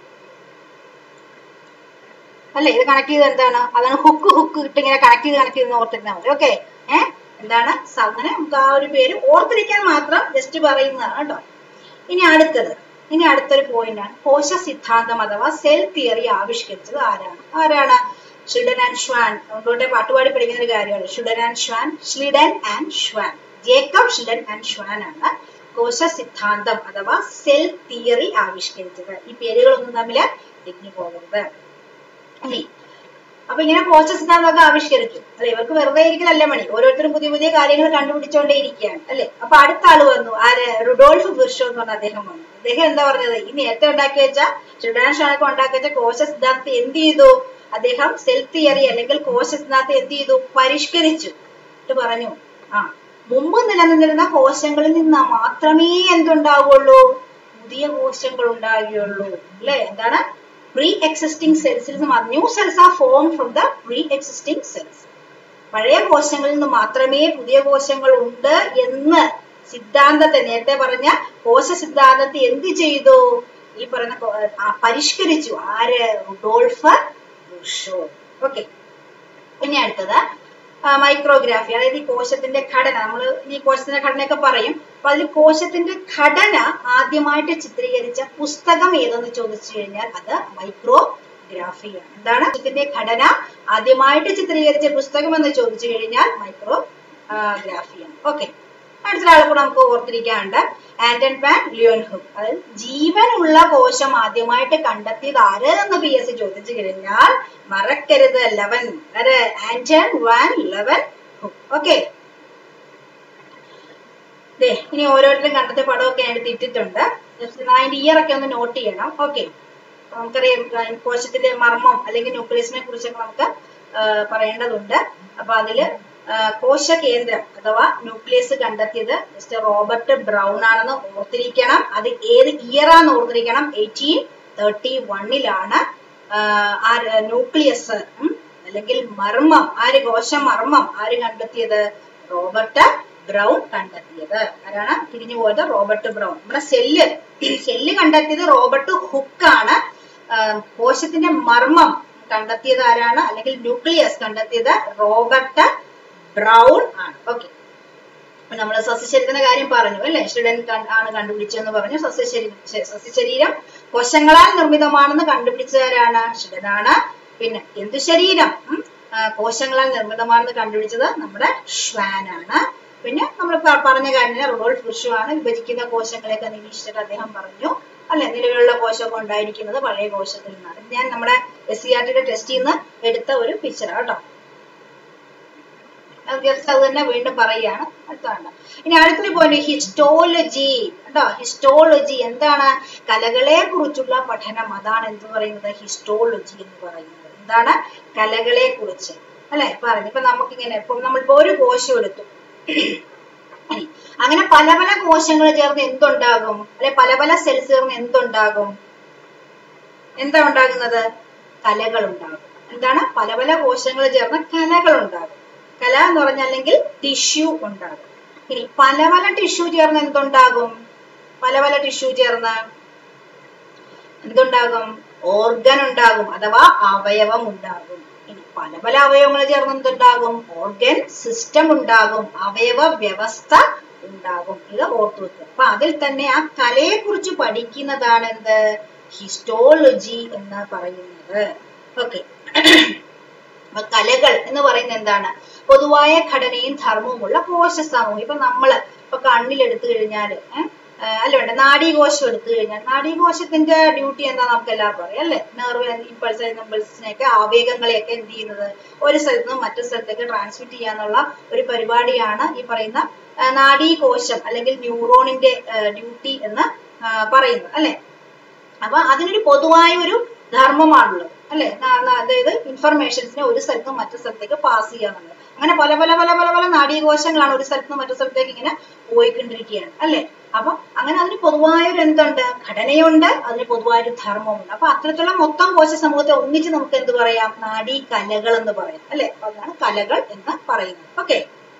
അല്ലെ ഇത് കണക്ട് ചെയ്ത് എന്താണ് അതാണ് ഹുക്ക് ഹുക്ക് ഇട്ട് ഇങ്ങനെ കണക്ട് ചെയ്ത് കണക്ട് ചെയ്ത് ഓർത്തിരുന്നാൽ മതി ഓക്കെ ഏഹ് എന്താണ് അങ്ങനെ നമുക്ക് ആ ഒരു പേര് ഓർത്തിരിക്കാൻ മാത്രം ജസ്റ്റ് പറയുന്നതാണ് കേട്ടോ ഇനി അടുത്തത് ഇനി അടുത്തൊരു പോയിന്റ് ആണ് കോശ സിദ്ധാന്തം അഥവാ സെൽ തിയറി ആവിഷ്കരിച്ചത് ആരാണ് ആരാണ് ഷിഡൻ ആൻഡ് ഷ്വാൻ അതുകൊണ്ടോട്ടെ പാട്ടുപാടി പഠിക്കുന്ന ഒരു കാര്യമാണ് Schleiden and Schwann Schleiden and Schwann Jacob Schleiden and Schwann ആണ് കോശ സിദ്ധാന്തം അഥവാ സെൽ തിയറി ആവിഷ്കരിച്ചത് ഈ പേരുകളൊന്നും തമ്മിൽ തെറ്റി പോകരുത് ഇനി അപ്പൊ ഇങ്ങനെ കോശ സിദ്ധാന്തമൊക്കെ ആവിഷ്കരിച്ചു അല്ലെ ഇവർക്ക് വെറുതെ ഇരിക്കലല്ല മണി ഓരോരുത്തരും പുതിയ പുതിയ കാര്യങ്ങൾ കണ്ടുപിടിച്ചുകൊണ്ടേ ഇരിക്കുകയാണ് അല്ലെ അപ്പൊ അടുത്ത ആള് വന്നു ആര് റുഡോൾഫ് ബിർഷോ എന്ന് പറഞ്ഞ അദ്ദേഹം വന്നു അദ്ദേഹം എന്താ പറഞ്ഞത് ഈ നേരത്തെ ഉണ്ടാക്കി വെച്ച ഷുഡാൻഷാനൊക്കെ ഉണ്ടാക്കി വെച്ച കോശ സിദ്ധാന്തത്തെ എന്ത് ചെയ്തു അദ്ദേഹം സെൽ തിയറി അല്ലെങ്കിൽ കോശ സിദ്ധാന്തത്തെ എന്ത് ചെയ്തു പരിഷ്കരിച്ചു എന്നിട്ട് പറഞ്ഞു ആ മുമ്പ് നിലനിന്നിരുന്ന കോശങ്ങളിൽ നിന്ന് മാത്രമേ എന്തുണ്ടാവുള്ളൂ പുതിയ കോശങ്ങൾ ഉണ്ടാകുകയുള്ളൂ അല്ലെ എന്താണ് പ്രീ എക്സിസ്റ്റിംഗ് സെൽസിൽ നിന്ന് new cells are form from the pre existing cells പഴയ കോശങ്ങളിൽ നിന്ന് മാത്രമേ പുതിയ കോശങ്ങൾ ഉണ്ട് എന്ന് സിദ്ധാന്തത്തെ നേരത്തെ പറഞ്ഞ കോശ സിദ്ധാന്തത്തെ എന്ത് ചെയ്തു ഈ പറയുന്ന പരിഷ്കരിച്ചു ആര് റുഡോൾഫ് ബുഷോ ഓക്കെ ഇനി അടുത്തത് മൈക്രോഗ്രാഫി അതായത് ഈ കോശത്തിന്റെ ഘടന നമ്മൾ ഈ കോശത്തിന്റെ ഘടനയൊക്കെ പറയും അപ്പൊ അതിൽ കോശത്തിന്റെ ഘടന ആദ്യമായിട്ട് ചിത്രീകരിച്ച പുസ്തകം ഏതെന്ന് ചോദിച്ചു കഴിഞ്ഞാൽ അത് മൈക്രോഗ്രാഫിയാണ് എന്താണ് കോശത്തിന്റെ ഘടന ആദ്യമായിട്ട് ചിത്രീകരിച്ച പുസ്തകം എന്ന് ചോദിച്ചു കഴിഞ്ഞാൽ മൈക്രോഗ്രാഫിയാണ് ഓക്കെ അടുത്ത ആളെ കൂടെ നമുക്ക് ഓർത്തിരിക്കാണ്ട് ആന്റൺ വാൻ ലിയോൺ ഹുക്ക് അതായത് ജീവനുള്ള കോശം ആദ്യമായിട്ട് കണ്ടെത്തിയത് ആര് എന്ന് പി എസ് സി ചോദിച്ചു കഴിഞ്ഞാൽ മറക്കരുത് ലെവൻ ആര് Anton van Leeuwenhoek okay ദേ ഇനി ഓരോരുത്തരും കണ്ടെത്തിയ പടമൊക്കെ ഞാൻ എടുത്ത് ഇട്ടിട്ടുണ്ട് ജസ്റ്റ് അതിന്റെ ഇയർ ഒക്കെ ഒന്ന് നോട്ട് ചെയ്യണം ഓക്കെ നമുക്കറിയാം ആ, കോശത്തിന്റെ മർമ്മം അല്ലെങ്കിൽ ന്യൂക്ലിയസിനെ കുറിച്ചൊക്കെ നമുക്ക് ആ, പറയേണ്ടതുണ്ട് അപ്പൊ അതില് ആ, കോശകേന്ദ്രം അഥവാ ന്യൂക്ലിയസ് കണ്ടെത്തിയത് മിസ്റ്റർ റോബർട്ട് ബ്രൗൺ ആണെന്ന് ഓർത്തിരിക്കണം അത് ഏത് ഇയർ ആണെന്ന് ഓർത്തിരിക്കണം എയ്റ്റീൻ തേർട്ടി വണ്ണിലാണ് ആ ന്യൂക്ലിയസ് അല്ലെങ്കിൽ മർമ്മം ആര് കോശ മർമ്മം ആര് കണ്ടെത്തിയത് റോബർട്ട് ബ്രൗൺ കണ്ടെത്തിയത് ആരാണ് തിരിഞ്ഞു പോയത് റോബർട്ട് ബ്രൗൺ നമ്മുടെ സെല്ല് സെല്ല് കണ്ടെത്തിയത് റോബർട്ട് ഹുക്കാണ് കോശത്തിന്റെ മർമ്മം കണ്ടെത്തിയത് ആരാണ് അല്ലെങ്കിൽ ന്യൂക്ലിയസ് കണ്ടെത്തിയത് റോബർട്ട് ബ്രൗൺ ആണ് ഓക്കെ നമ്മൾ സസ്യശരീരത്തിന്റെ കാര്യം പറഞ്ഞു അല്ലെ ഷ്രിഡൻ ആണ് കണ്ടുപിടിച്ചതെന്ന് പറഞ്ഞു സസ്യശരീരം സസ്യശരീരം കോശങ്ങളാൽ നിർമ്മിതമാണെന്ന് കണ്ടുപിടിച്ചതാരാണ് ഷ്രിഡനാണ് പിന്നെ എന്തു ശരീരം ഉം, ആ, കോശങ്ങളാൽ നിർമ്മിതമാണെന്ന് കണ്ടുപിടിച്ചത് നമ്മുടെ ഷ്വാനാണ് പിന്നെ നമ്മൾ പറഞ്ഞ കാര്യം റോൾഫ് ബുഷു ആണ് വിഭജിക്കുന്ന കോശങ്ങളെയൊക്കെ നിരീക്ഷിച്ചിട്ട് അദ്ദേഹം പറഞ്ഞു അല്ലെ നിലവിലുള്ള കോശമൊക്കെ ഉണ്ടായിരിക്കുന്നത് പഴയ കോശത്തിൽ നിന്നാണ് ഇത് ഞാൻ നമ്മുടെ എസ് സി ആർ ടിയുടെ ടെസ്റ്റിൽ നിന്ന് എടുത്ത ഒരു പിക്ചറാണ് കേട്ടോ അത് ജസ്റ്റ് അത് തന്നെ വീണ്ടും പറയുകയാണ് അടുത്താണ് ഇനി അടുത്തൊരു പോയിന്റ് ഹിസ്റ്റോളജി കേട്ടോ ഹിസ്റ്റോളജി എന്താണ് കലകളെ കുറിച്ചുള്ള പഠനം അതാണ് എന്ത് പറയുന്നത് ഹിസ്റ്റോളജി എന്ന് പറയുന്നത് എന്താണ് കലകളെ കുറിച്ച് അല്ലെ പറഞ്ഞു ഇപ്പൊ നമുക്കിങ്ങനെ ഇപ്പൊ നമ്മളിപ്പോ ഒരു കോശം എടുത്തു ഇനി അങ്ങനെ പല പല കോശങ്ങൾ ചേർന്ന് എന്തുണ്ടാകും അല്ലെ പല പല സെൽസ് ചേർന്ന് എന്തുണ്ടാകും എന്താ ഉണ്ടാകുന്നത് കലകൾ ഉണ്ടാകും എന്താണ് പല പല കോശങ്ങൾ ചേർന്ന് കലകൾ ഉണ്ടാകും കല എന്ന് പറഞ്ഞാൽ അല്ലെങ്കിൽ ടിഷ്യൂ ഉണ്ടാകും ഇനി പല പല ടിഷ്യൂ ചേർന്ന് എന്തുണ്ടാകും പല പല ടിഷ്യൂ ചേർന്ന് എന്തുണ്ടാകും ഓർഗൻ ഉണ്ടാകും അഥവാ അവയവം ഉണ്ടാകും ഇനി പല പല അവയവങ്ങൾ ചേർന്ന് എന്തുണ്ടാകും ഓർഗൻ സിസ്റ്റം ഉണ്ടാകും അവയവ വ്യവസ്ഥ ഉണ്ടാകും ഇത് ഓർത്തു വെക്കുക അപ്പൊ അതിൽ തന്നെ ആ കലയെ കുറിച്ച് പഠിക്കുന്നതാണ് എന്ത് ഹിസ്റ്റോളജി എന്ന് പറയുന്നത് ഓക്കെ അപ്പൊ കലകൾ എന്ന് പറയുന്നത് എന്താണ് പൊതുവായ ഘടനയും ധർമ്മവുമുള്ള കോശ സമൂഹം ഇപ്പൊ നമ്മള് ഇപ്പൊ കണ്ണിൽ എടുത്തു കഴിഞ്ഞാല് ഏഹ് അല്ല വേണ്ട നാഡീകോശം എടുത്തു കഴിഞ്ഞാൽ നാഡീകോശത്തിന്റെ ഡ്യൂട്ടി എന്താ നമുക്ക് എല്ലാവർക്കും അറിയാം അല്ലെ നെർവ് ഇമ്പൾസ് ഇമ്പൾസിനെയൊക്കെ ആവേഗങ്ങളെയൊക്കെ എന്ത് ചെയ്യുന്നത് ഒരു സ്ഥലത്ത് നിന്ന് മറ്റു സ്ഥലത്തേക്ക് ട്രാൻസ്മിറ്റ് ചെയ്യാന്നുള്ള ഒരു പരിപാടിയാണ് ഈ പറയുന്ന ആ, നാഡീകോശം അല്ലെങ്കിൽ ന്യൂറോണിന്റെ ഡ്യൂട്ടി എന്ന് ആ, പറയുന്നത് അല്ലെ അപ്പൊ അതിനൊരു പൊതുവായ ഒരു ധർമ്മമാണുള്ളത് അല്ലെ അതായത് ഇൻഫർമേഷൻസിനെ ഒരു സ്ഥലത്ത് നിന്ന് മറ്റു സ്ഥലത്തേക്ക് പാസ് ചെയ്യാന്നുള്ളത് അങ്ങനെ പല പല പല പല പല നാഡീകോശങ്ങളാണ് ഒരു സ്ഥലത്ത് നിന്ന് മറ്റു സ്ഥലത്തേക്ക് ഇങ്ങനെ പോയിക്കൊണ്ടിരിക്കുകയാണ് അല്ലെ അപ്പൊ അങ്ങനെ അതിന് പൊതുവായ ഒരു എന്തുണ്ട് ഘടനയുണ്ട് അതിന് പൊതുവായ ഒരു ധർമ്മമുണ്ട് അപ്പൊ അത്തരത്തിലുള്ള മൊത്തം കോശ സമൂഹത്തെ ഒന്നിച്ച് നമുക്ക് എന്ത് പറയാം നാഡീ കലകൾ എന്ന് പറയാം അല്ലെ അപ്പൊ അതാണ് കലകൾ എന്ന് പറയുന്നത് ഓക്കെ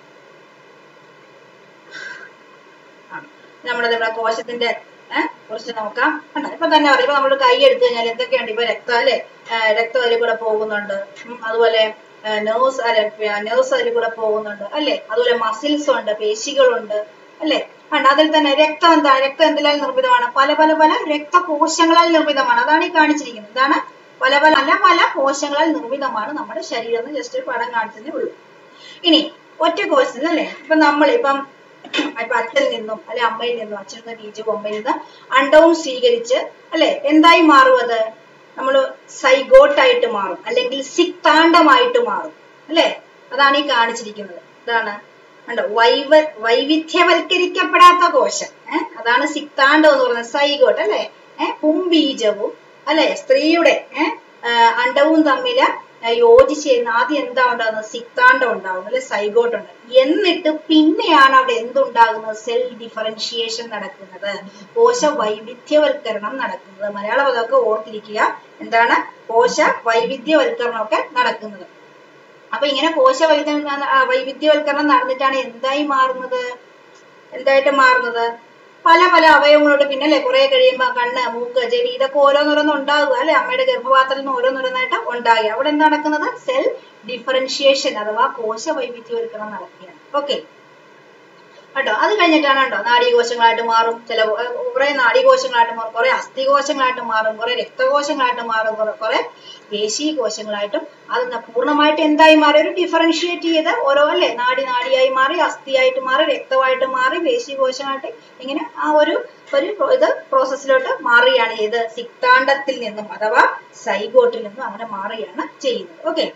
നമ്മുടെ നമ്മുടെ കോശത്തിന്റെ ഏഹ് കുറിച്ച് നോക്കാം കണ്ടോ ഇപ്പൊ തന്നെ പറയും ഇപ്പൊ നമ്മൾ കൈ എടുത്തു കഴിഞ്ഞാൽ എന്തൊക്കെയുണ്ട് ഇപ്പൊ രക്തം അല്ലെ രക്തം അതിൽ കൂടെ പോകുന്നുണ്ട് ഉം, അതുപോലെ നെർവ്സ് നെർവ്സ് അതിൽ കൂടെ പോകുന്നുണ്ട് അല്ലെ അതുപോലെ മസിൽസ് ഉണ്ട് പേശികളുണ്ട് അല്ലെ കണ്ട അതിൽ തന്നെ രക്തം എന്താ രക്തം എന്തിലാൽ നിർമ്മിതമാണ് പല പല പല രക്തകോശങ്ങളാൽ നിർമ്മിതമാണ് അതാണ് ഈ കാണിച്ചിരിക്കുന്നത് ഇതാണ് പല പല പല പല കോശങ്ങളാൽ നിർമ്മിതമാണ് നമ്മുടെ ശരീരം എന്ന് ജസ്റ്റ് ഒരു പടം കാണിച്ചതേ ഉള്ളൂ ഇനി ഒറ്റ കോശത്തിൽ അല്ലെ ഇപ്പൊ നമ്മൾ ഇപ്പം ഇപ്പൊ അച്ഛനിൽ നിന്നും അല്ലെ അമ്മയിൽ നിന്നും അച്ഛനിൽ നിന്ന് ബീജവും അമ്മയിൽ നിന്ന് അണ്ടവും സ്വീകരിച്ച് അല്ലെ എന്തായി മാറും അത് നമ്മൾ സൈഗോട്ടായിട്ട് മാറും അല്ലെങ്കിൽ സിക്താണ്ഡമായിട്ട് മാറും അല്ലെ അതാണ് ഈ കാണിച്ചിരിക്കുന്നത് ഇതാണ് കണ്ടോ വൈവ വൈവിധ്യവൽക്കരിക്കപ്പെടാത്ത കോശം ഏഹ് അതാണ് സിക്താണ്ഡം എന്ന് പറയുന്നത് സൈഗോട്ട് അല്ലെ ഏഹ് പുംബീജവും അല്ലെ സ്ത്രീയുടെ ഏഹ് അണ്ടവും തമ്മിൽ യോജിച്ച് ചെയ്യുന്ന ആദ്യം എന്താ ഉണ്ടാകുന്നത് സിക്താണ്ഡം ഉണ്ടാകുന്നത് അല്ലെ സൈഗോട്ട് ഉണ്ടാകും എന്നിട്ട് പിന്നെയാണ് അവിടെ എന്തുണ്ടാകുന്നത് സെൽ ഡിഫറൻഷിയേഷൻ നടക്കുന്നത് കോശ വൈവിധ്യവൽക്കരണം നടക്കുന്നത് മലയാള പദമൊക്കെ ഓർത്തിരിക്കുക എന്താണ് കോശ വൈവിധ്യവൽക്കരണമൊക്കെ നടക്കുന്നത് അപ്പൊ ഇങ്ങനെ കോശ വൈദ്യ വൈവിധ്യവൽക്കരണം നടന്നിട്ടാണ് എന്തായി മാറുന്നത് എന്തായിട്ട് മാറുന്നത് പല പല അവയവങ്ങളോട് പിന്നെ അല്ലെ കുറെ കഴിയുമ്പോ കണ്ണ് മൂക്ക് ചെവി ഇതൊക്കെ ഓരോന്നോരോന്ന് ഉണ്ടാകുക അല്ലെ അമ്മയുടെ ഗർഭപാത്രത്തിൽ നിന്ന് ഓരോന്നോരോന്നായിട്ട് ഉണ്ടാകുക അവിടെ എന്താ നടക്കുന്നത് സെൽ ഡിഫറൻഷിയേഷൻ അഥവാ കോശ വൈവിധ്യവൽക്കരണം നടക്കുകയാണ് ഓക്കെ കേട്ടോ അത് കഴിഞ്ഞിട്ടാണ് കേട്ടോ നാഡീകോശങ്ങളായിട്ട് മാറും ചില ഏർ കുറെ നാഡീകോശങ്ങളായിട്ട് മാറും കുറെ അസ്ഥികോശങ്ങളായിട്ട് മാറും കുറെ രക്തകോശങ്ങളായിട്ട് മാറും കുറെ കുറെ പേശീകോശങ്ങളായിട്ടും അത് ന- പൂർണ്ണമായിട്ട് എന്തായി മാറി ഒരു ഡിഫറൻഷിയേറ്റ് ചെയ്ത് ഓരോ അല്ലേ നാഡി നാഡിയായി മാറി അസ്ഥിയായിട്ട് മാറി രക്തമായിട്ട് മാറി പേശീകോശമായിട്ട് ഇങ്ങനെ ആ ഒരു ഒരു പ്രോ- ഇത് പ്രോസസ്സിലോട്ട് മാറുകയാണ് ചെയ്ത് സിക്താണ്ഡത്തിൽ നിന്നും അഥവാ സൈഗോട്ടിൽ നിന്നും അങ്ങനെ മാറുകയാണ് ചെയ്യുന്നത് ഓക്കെ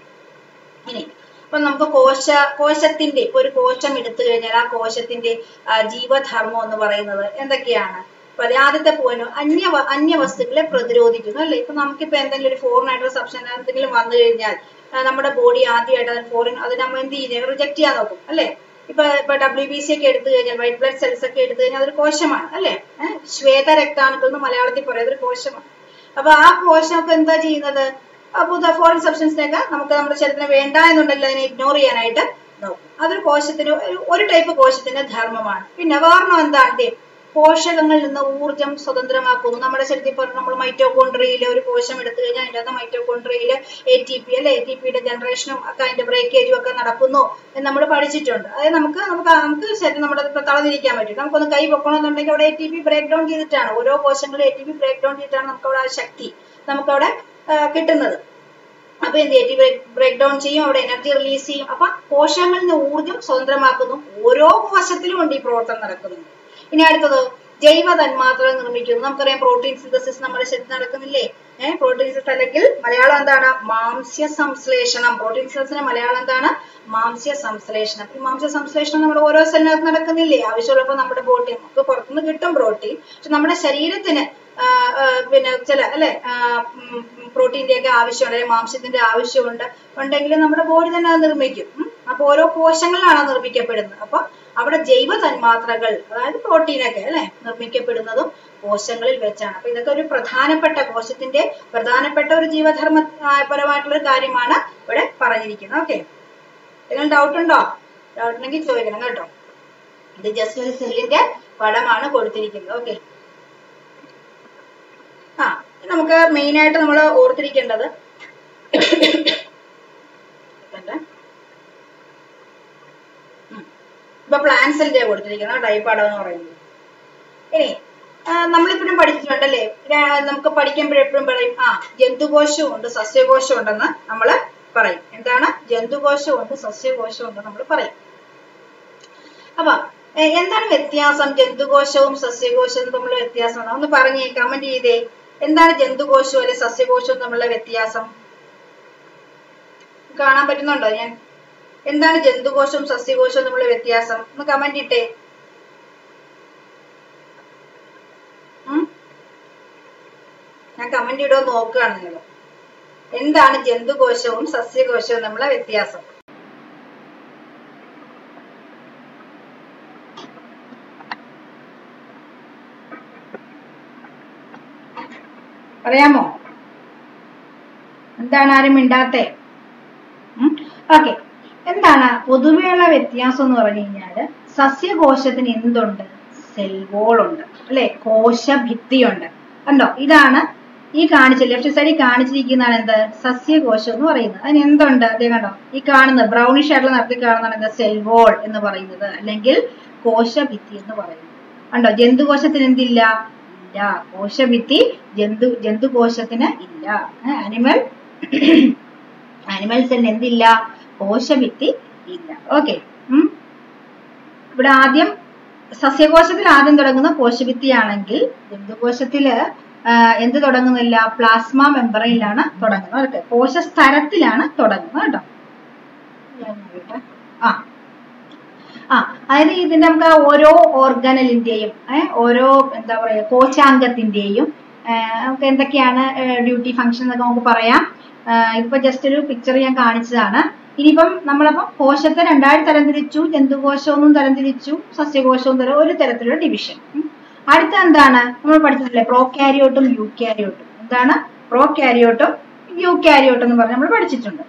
ഇനി അപ്പൊ നമുക്ക് കോശ കോശത്തിന്റെ ഇപ്പൊ ഒരു കോശം എടുത്തു കഴിഞ്ഞാൽ ആ കോശത്തിന്റെ ആ, ജീവധർമ്മം എന്ന് പറയുന്നത് എന്തൊക്കെയാണ് അപ്പൊ അത് ആദ്യത്തെ പോയിന്റ് അന്യ വ- അന്യ വസ്തുക്കളെ പ്രതിരോധിക്കുന്നു അല്ലെ ഇപ്പൊ നമുക്കിപ്പോ എന്തെങ്കിലും ഒരു ഫോറിൻ ആയിട്ടുള്ള സബ്സ്റ്റൻസ് എന്തെങ്കിലും വന്നു കഴിഞ്ഞാൽ ആ, നമ്മുടെ ബോഡി ആദ്യമായിട്ട് അത് ഫോറിൻ അത് നമ്മൾ എന്ത് ചെയ്യും റിജക്ട് ചെയ്യാൻ നോക്കും അല്ലെ ഇപ്പൊ ഇപ്പൊ ഡബ്ല്യു ബി സി ഒക്കെ എടുത്തു കഴിഞ്ഞാൽ വൈറ്റ് ബ്ലഡ് സെൽസ് ഒക്കെ എടുത്തു കഴിഞ്ഞാൽ അതൊരു കോശമാണ് അല്ലെ ഏഹ് ശ്വേത രക്താണുക്കൾ എന്ന് മലയാളത്തിൽ പറയും അതൊരു കോശമാണ് അപ്പൊ ആ കോശമൊക്കെ എന്താ ചെയ്യുന്നത് അപ്പൊ ഫോറിൻ സബ്സ്റ്റൻസിനെയൊക്കെ നമുക്ക് നമ്മുടെ ശരീരത്തിന് വേണ്ട എന്നുണ്ടെങ്കിൽ അതിനെ ഇഗ്നോർ ചെയ്യാനായിട്ട് നോക്കും അതൊരു കോശത്തിന് ഒരു- ഒരു ടൈപ്പ് കോശത്തിന്റെ ധർമ്മമാണ് പിന്നെ വേറെണ്ണം എന്താണ് ദേ, പോഷകങ്ങളിൽ നിന്ന് ഊർജം സ്വതന്ത്രമാക്കുന്നു നമ്മുടെ ശരീരത്തിൽ ഇപ്പോൾ നമ്മൾ മൈറ്റോകോൺട്രിയയിലെ ഒരു കോശം എടുത്തു കഴിഞ്ഞാൽ അതിൻ്റെ അകത്ത് മൈറ്റോകോൺട്രിയയിലെ എ ടി പി അല്ലെ എ ടി പിയുടെ ജനറേഷനും ഒക്കെ അതിന്റെ ബ്രേക്കേജും ഒക്കെ നടക്കുന്നു എന്ന് നമ്മൾ പഠിച്ചിട്ടുണ്ട് അതായത് നമുക്ക് നമുക്ക് നമുക്ക് ശരീരം നമ്മുടെ ഇപ്പൊ തളർന്നിരിക്കാൻ പറ്റും നമുക്കൊന്ന് കൈ പൊക്കണമെന്നുണ്ടെങ്കിൽ അവിടെ A T P break down ചെയ്തിട്ടാണ് ഓരോ കോശങ്ങളും A T P break down ചെയ്തിട്ടാണ് നമുക്ക് അവിടെ ആ ശക്തി നമുക്കവിടെ ആ, കിട്ടുന്നത് അപ്പൊ എന്ത് ചെയ്യും ബ്രേക്ക് ഡൗൺ ചെയ്യും അവിടെ എനർജി റിലീസ് ചെയ്യും അപ്പൊ കോശങ്ങളിൽ നിന്ന് ഊർജം സ്വതന്ത്രമാക്കുന്നു ഓരോ കോശത്തിലും ഉണ്ട് ഈ പ്രവർത്തനം നടക്കുന്നുണ്ട് ഇനി അടുത്തത് ജൈവ തന്മാത്രകൾ നിർമ്മിക്കുന്നു നമുക്കറിയാം പ്രോട്ടീൻ സിന്തസിസ് നമ്മുടെ ശരീരത്തിൽ നടക്കുന്നില്ലേ ഏഹ് പ്രോട്ടീൻ സിന്തസിസ് അല്ലെങ്കിൽ മലയാളം എന്താണ് മാംസ്യ സംശ്ലേഷണം പ്രോട്ടീൻ സിന്തസിന്റെ മലയാളം എന്താണ് മാംസ്യ സംശ്ലേഷണം ഈ മാംസ്യ സംശ്ലേഷണം നമ്മുടെ ഓരോ സെല്ലിനകത്ത് നടക്കുന്നില്ലേ ആവശ്യമുള്ളപ്പോൾ നമ്മുടെ ബോഡി നമുക്ക് പുറത്തുനിന്ന് കിട്ടും പ്രോട്ടീൻ പക്ഷെ നമ്മുടെ ശരീരത്തിന് ആ, ആ, പിന്നെ ചില അല്ലെ പ്രോട്ടീന്റെ ഒക്കെ ആവശ്യമുണ്ട് അല്ലെങ്കിൽ മാംസ്യത്തിന്റെ ആവശ്യമുണ്ട് ഉണ്ടെങ്കിൽ നമ്മുടെ ബോഡി തന്നെ അത് നിർമ്മിക്കും ഉം. അപ്പൊ ഓരോ കോശങ്ങളിലാണ് അത് നിർമ്മിക്കപ്പെടുന്നത് അപ്പൊ അവിടെ ജൈവ തന്മാത്രകൾ അതായത് പ്രോട്ടീനൊക്കെ അല്ലെ നിർമ്മിക്കപ്പെടുന്നതും കോശങ്ങളിൽ വെച്ചാണ് അപ്പൊ ഇതൊക്കെ ഒരു പ്രധാനപ്പെട്ട കോശത്തിന്റെ പ്രധാനപ്പെട്ട ഒരു ജീവധർമ്മ ആ, പരമായിട്ടുള്ള ഒരു കാര്യമാണ് ഇവിടെ പറഞ്ഞിരിക്കുന്നത് ഓക്കെ എന്തെങ്കിലും ഡൗട്ട് ഉണ്ടോ ഡൗട്ട് ഉണ്ടെങ്കിൽ ചോദിക്കണം കേട്ടോ ഇത് ജസ്റ്റ് ഒരു സെല്ലിന്റെ പടമാണ് കൊടുത്തിരിക്കുന്നത് ഓക്കെ ആ നമുക്ക് മെയിൻ ആയിട്ട് നമ്മൾ ഓർത്തിരിക്കേണ്ടത് ഇതുണ്ട്. ഉം. ഇപ്പൊ പ്ലാന്റ്സിന്റെ കൊടുത്തിരിക്കുന്ന ടൈപ്പ് അടവ് എന്ന് പറയുന്നത് ഇനി ആ, നമ്മളിപ്പോഴും പഠിച്ചിട്ടുണ്ടല്ലേ രാ- നമുക്ക് പഠിക്കുമ്പോഴെപ്പോഴും പറയും ആ ജന്തുകോശവും ഉണ്ട് സസ്യകോശം ഉണ്ടെന്ന് നമ്മൾ പറയും എന്താണ് ജന്തുകോശം ഉണ്ട് സസ്യകോശം ഉണ്ട് നമ്മൾ പറയും അപ്പൊ എ, എന്താണ് വ്യത്യാസം ജന്തുകോശവും സസ്യകോശവും തമ്മിലുള്ള വ്യത്യാസം ഒന്ന് പറഞ്ഞേ കമന്റ് ചെയ്തേ എന്താണ് ജന്തുകോശവും അല്ലെ സസ്യകോശവും തമ്മിലുള്ള വ്യത്യാസം കാണാൻ പറ്റുന്നുണ്ടോ ഞാൻ എന്താണ് ജന്തുകോശവും സസ്യകോശവും തമ്മിലുള്ള വ്യത്യാസം ഒന്ന് കമന്റ് ഇട്ടേ ഉം? ഞാൻ കമന്റ് ഇടുമോ നോക്കുകയാണ് നിങ്ങൾ എന്താണ് ജന്തുകോശവും സസ്യകോശവും തമ്മിലുള്ള വ്യത്യാസം പറയാമോ എന്താണ് ആരും മിണ്ടാത്തെ ഓക്കെ എന്താണ് പൊതുവെയുള്ള വ്യത്യാസം എന്ന് പറഞ്ഞു കഴിഞ്ഞാല് സസ്യകോശത്തിന് എന്തുണ്ട് സെൽ വോൾ ഉണ്ട് അല്ലെ കോശഭിത്തിയുണ്ട് കണ്ടോ ഇതാണ് ഈ കാണിച്ച ലെഫ്റ്റ് സൈഡിൽ കാണിച്ചിരിക്കുന്നതാണ് എന്ത് സസ്യകോശം എന്ന് പറയുന്നത് അതിന് എന്തുണ്ട് അതേ കണ്ടോ ഈ കാണുന്നത് ബ്രൗണിഷ് ആയിട്ടുള്ള നിറത്തിൽ കാണുന്നതാണ് എന്ത് സെൽ വോൾ എന്ന് പറയുന്നത് അല്ലെങ്കിൽ കോശഭിത്തി എന്ന് പറയുന്നത് കണ്ടോ ജന്തുകോശത്തിന് എന്തില്ല ഇല്ല കോശഭിത്തി ജന്തു ജന്തുകോശത്തിന് ഇല്ല ആനിമൽ ആനിമൽസിന് എന്തില്ല കോശഭിത്തി ഇല്ല ഓക്കെ ഇവിടെ ആദ്യം സസ്യകോശത്തിൽ ആദ്യം തുടങ്ങുന്ന കോശഭിത്തിയാണെങ്കിൽ ജന്തുകോശത്തില് ആ, എന്ത് തുടങ്ങുന്നില്ല പ്ലാസ്മ മെമ്പറയിലാണ് തുടങ്ങുന്നത് കേട്ടോ കോശസ്തരത്തിലാണ് തുടങ്ങുന്നത് കേട്ടോ ഞാൻ നോക്കട്ടെ. ആ ആ അതായത് ഇതിന്റെ നമുക്ക് ആ ഓരോ ഓർഗനലിന്റെയും ഏഹ് ഓരോ എന്താ പറയാ കോശാംഗത്തിന്റെയും ഏഹ് നമുക്ക് എന്തൊക്കെയാണ് ഡ്യൂട്ടി ഫംഗ്ഷൻ എന്നൊക്കെ നമുക്ക് പറയാം ഏഹ് ഇപ്പൊ ജസ്റ്റ് ഒരു പിക്ചർ ഞാൻ കാണിച്ചതാണ് ഇനിയിപ്പം നമ്മളപ്പം കോശത്തെ രണ്ടായിട്ട് തരംതിരിച്ചു ജന്തുകോശമൊന്നും തരംതിരിച്ചു സസ്യകോശവും തരം ഒരു തരത്തിലുള്ള ഡിവിഷൻ അടുത്ത എന്താണ് നമ്മൾ പഠിച്ചിട്ടില്ലേ പ്രോകാരിയോട്ടും യൂക്യാരിയോട്ടും എന്താണ് പ്രോകാരിയോട്ടും യൂക്യാരിയോട്ടും എന്ന് പറഞ്ഞ് നമ്മൾ പഠിച്ചിട്ടുണ്ട്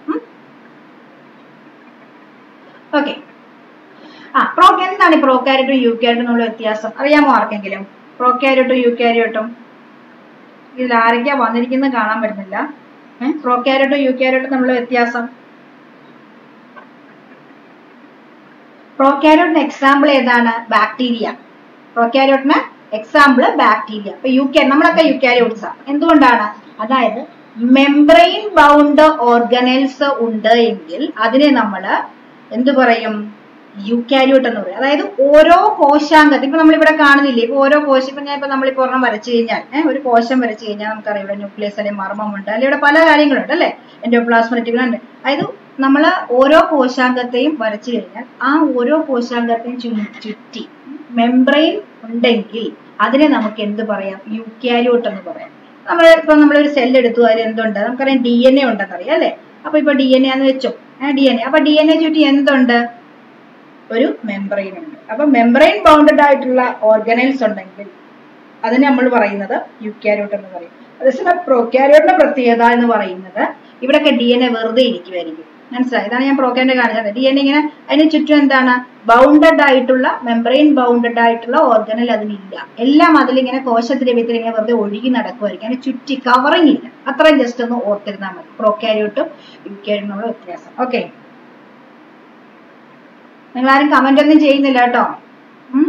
ഓക്കെ ആ പ്രോ എന്താണ് ഈ പ്രോകാരിയോട്ടും യൂക്യാരിയോട്ടും തമ്മിലുള്ള വ്യത്യാസം അറിയാമോ ആർക്കെങ്കിലും പ്രോകാരിയോട്ടും യൂക്യാരിയോട്ടും ഇതിൽ ആരൊക്കെയാ വന്നിരിക്കുന്നത് കാണാൻ പറ്റുന്നില്ല ഏഹ് പ്രോകാരിയോട്ടും യൂക്യാരിയോട്ടും തമ്മിലുള്ള വ്യത്യാസം പ്രോക്യാരിയോട്ടിന് എക്സാമ്പിൾ ഏതാണ് ബാക്ടീരിയ പ്രോക്യാരിയോട്ടിന് എക്സാമ്പിൾ ബാക്ടീരിയ അപ്പൊ യു നമ്മളൊക്കെ യുക്കാരിയോട്സ് ആണ് എന്തുകൊണ്ടാണ് അതായത് മെംബ്രെയിൻ ബൗണ്ട് ഓർഗനൽസ് ഉണ്ട് എങ്കിൽ അതിനെ നമ്മൾ എന്ത് പറയും യൂക്കാരിയോട്ട് എന്ന് പറയും അതായത് ഓരോ കോശാംഗത്തിൽ ഇപ്പൊ നമ്മളിവിടെ കാണുന്നില്ലേ ഇപ്പൊ ഓരോ കോശം ഇപ്പൊ ഞാൻ ഇപ്പൊ നമ്മളിപ്പോ ഒരെണ്ണം വരച്ചു കഴിഞ്ഞാൽ ഏഹ് ഒരു കോശം വരച്ചു കഴിഞ്ഞാൽ നമുക്കറിയാം ഇവിടെ ന്യൂക്ലിയസ് അല്ലെങ്കിൽ മർമ്മമുണ്ട് അല്ലെങ്കിൽ ഇവിടെ പല കാര്യങ്ങളുണ്ട് അല്ലെ എൻഡോപ്ലാസ്മറ്റിക്കുകളുണ്ട് അതായത് നമ്മൾ ഓരോ കോശാംഗത്തെയും വരച്ചു കഴിഞ്ഞാൽ ആ ഓരോ കോശാംഗത്തെയും ചു- ചുറ്റി മെംബ്രെയിൻ ഉണ്ടെങ്കിൽ അതിനെ നമുക്ക് എന്ത് പറയാം യൂക്യാരിയോട്ട് എന്ന് പറയാം നമ്മൾ ഇപ്പൊ നമ്മളൊരു സെൽ എടുത്തു അതിൽ എന്തുണ്ട് നമുക്കറിയാം ഡി എൻ എ ഉണ്ടെന്ന് അറിയാം അല്ലെ അപ്പൊ ഇപ്പൊ ഡി എൻ എ എന്ന് വെച്ചോ ഡി എൻ എ അപ്പൊ ഡി എൻ എ ചുറ്റി എന്തുണ്ട് ഒരു മെംബ്രെയിൻ ഉണ്ട് അപ്പൊ മെംബ്രെയിൻ ബൗണ്ടഡ് ആയിട്ടുള്ള ഓർഗനൈൽസ് ഉണ്ടെങ്കിൽ അതിന് നമ്മൾ പറയുന്നത് യുക്യാരിയോട്ട് എന്ന് പറയും അതേസമയം പ്രോക്യാരിയോട്ടിന്റെ പ്രത്യേകത എന്ന് പറയുന്നത് ഇവിടെയൊക്കെ ഡി എൻ എ വെറുതെ ഇരിക്കുമായിരിക്കും മനസ്സിലായി ഇതാണ് ഞാൻ പ്രോക്യാരിയോട്ട് കാണിച്ചത് ഡി എൻ എ ഇങ്ങനെ അതിന് ചുറ്റും എന്താണ് ബൗണ്ടഡ് ആയിട്ടുള്ള മെംബ്രെയിൻ ബൗണ്ടഡ് ആയിട്ടുള്ള ഓർഗനൽ അതിനില്ല എല്ലാം അതിലിങ്ങനെ കോശദ്രവ്യത്തിൽ ഇങ്ങനെ വെറുതെ ഒഴുകി നടക്കുമായിരിക്കും അതിന് ചുറ്റി കവറിങ് ഇല്ല അത്രയും ജസ്റ്റ് ഒന്ന് ഓർത്തിരുന്നാൽ മതി പ്രോക്യാരിയോട്ടും യുക്യാരിയോട്ടും ഉള്ള വ്യത്യാസം ഓക്കെ നിങ്ങൾ ആരും കമന്റ് ഒന്നും ചെയ്യുന്നില്ല കേട്ടോ ഉം.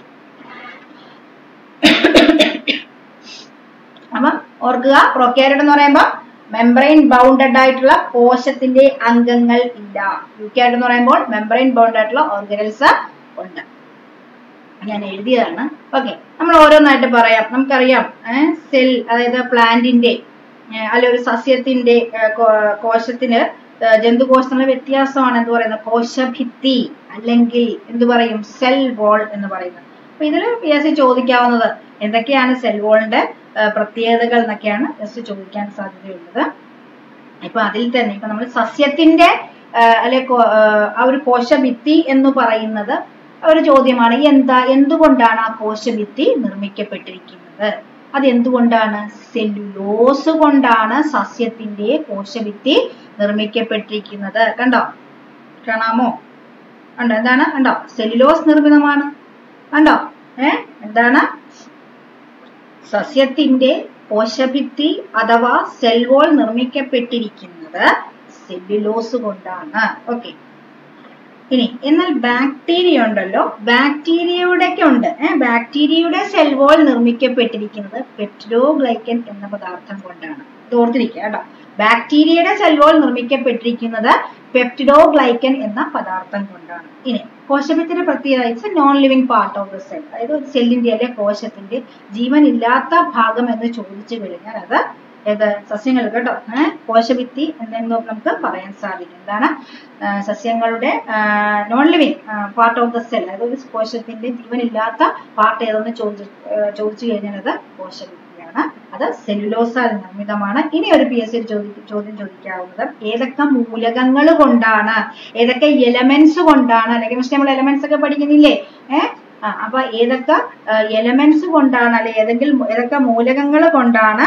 അപ്പം ഓർക്കുക പ്രൊക്യാരിയോട്ട് എന്ന് പറയുമ്പോൾ മെംബ്രെയിൻ ബൗണ്ടഡ് ആയിട്ടുള്ള കോശത്തിന്റെ അംഗങ്ങൾ ഇല്ല യൂക്യാരിയോട്ട് എന്ന് പറയുമ്പോൾ മെംബ്രെയിൻ ബൗണ്ടഡ് ആയിട്ടുള്ള ഓർഗനൽസ് ഉണ്ട് ഞാൻ എഴുതിയതാണ് ഓക്കെ നമ്മൾ ഓരോന്നായിട്ട് പറയാം നമുക്കറിയാം സെൽ അതായത് പ്ലാന്റിന്റെ അല്ലെ ഒരു സസ്യത്തിന്റെ ഏ, കോ- കോശത്തിന് ഏ, ജന്തുകോശങ്ങളുടെ വ്യത്യാസമാണ് എന്ത് പറയുന്നത് കോശഭിത്തി അല്ലെങ്കിൽ എന്ത് പറയും സെൽ വോൾ എന്ന് പറയുന്നത് അപ്പൊ ഇതിൽ പി എസ് സി ചോദിക്കാവുന്നത് എന്തൊക്കെയാണ് സെൽ വോളിന്റെ പ്രത്യേകതകൾ എന്നൊക്കെയാണ് ജസ്റ്റ് ചോദിക്കാൻ സാധ്യതയുള്ളത് ഇപ്പൊ അതിൽ തന്നെ ഇപ്പൊ നമ്മൾ സസ്യത്തിന്റെ ആ, അല്ലെ കോ- ആ, ആ ഒരു കോശഭിത്തി എന്ന് പറയുന്നത് ഒരു ചോദ്യമാണ് എന്താ എന്തുകൊണ്ടാണ് ആ കോശഭിത്തി നിർമ്മിക്കപ്പെട്ടിരിക്കുന്നത് അത് എന്തുകൊണ്ടാണ് സെല്ലുലോസ് കൊണ്ടാണ് സസ്യത്തിന്റെ കോശഭിത്തി നിർമ്മിക്കപ്പെട്ടിരിക്കുന്നത് കണ്ടോ കാണാമോ കണ്ടോ എന്താണ് കണ്ടോ സെല്ലുലോസ് നിർമ്മിതമാണ് കണ്ടോ ഏ എന്താണ് സസ്യത്തിന്റെ കോശഭിത്തി അഥവാ സെൽ വോൾ നിർമ്മിക്കപ്പെട്ടിരിക്കുന്നത് സെല്ലുലോസ് കൊണ്ടാണ് ഓക്കെ ഇനി എന്നാൽ ബാക്ടീരിയ ഉണ്ടല്ലോ ബാക്ടീരിയയുടെ ഒക്കെ ഉണ്ട് ഏഹ് ബാക്ടീരിയയുടെ സെൽ വോൾ നിർമ്മിക്കപ്പെട്ടിരിക്കുന്നത് പെപ്റ്റിഡോഗ്ലൈക്കൻ എന്ന പദാർത്ഥം കൊണ്ടാണ് ഇത് ഓർത്തിരിക്കുക കേട്ടോ ബാക്ടീരിയയുടെ സെൽ വോൾ നിർമ്മിക്കപ്പെട്ടിരിക്കുന്നത് പെപ്റ്റിഡോഗ്ലൈക്കൻ എന്ന പദാർത്ഥം കൊണ്ടാണ് ഇനി കോശത്തിന്റെ പ്രത്യേകത it's non living part of the cell അതായത് ഒരു സെല്ലിന്റെ അല്ലെ കോശത്തിന്റെ ജീവനില്ലാത്ത ഭാഗം എന്ന് ചോദിച്ചു കഴിഞ്ഞാൽ അത് ഏത് സസ്യങ്ങൾ കേട്ടോ ഏഹ് കോശഭിത്തി എന്നെന്ന് നമുക്ക് പറയാൻ സാധിക്കും എന്താണ് ആ, സസ്യങ്ങളുടെ non living part of the cell അതായത് ഒരു കോശത്തിന്റെ ജീവനില്ലാത്ത പാർട്ട് ഏതെന്ന് ചോദിച്ചു ആ, ചോദിച്ചു കഴിഞ്ഞാൽ അത് കോശഭിത്തിയാണ് അത് സെല്ലുലോസാൽ നിർമ്മിതമാണ് ഇനി ഒരു പി എസ് സി ചോദ്യം ചോദിക്കാവുന്നത് ഏതൊക്കെ മൂലകങ്ങൾ കൊണ്ടാണ് ഏതൊക്കെ എലമെന്റ്സ് കൊണ്ടാണ് അല്ലെങ്കിൽ പക്ഷെ നമ്മൾ എലമെന്റ്സ് ഒക്കെ പഠിക്കുന്നില്ലേ ഏഹ് ആ അപ്പൊ ഏതൊക്കെ എലമെന്റ്സ് കൊണ്ടാണ് അല്ലെ ഏതെങ്കിലും ഏതൊക്കെ മൂലകങ്ങൾ കൊണ്ടാണ്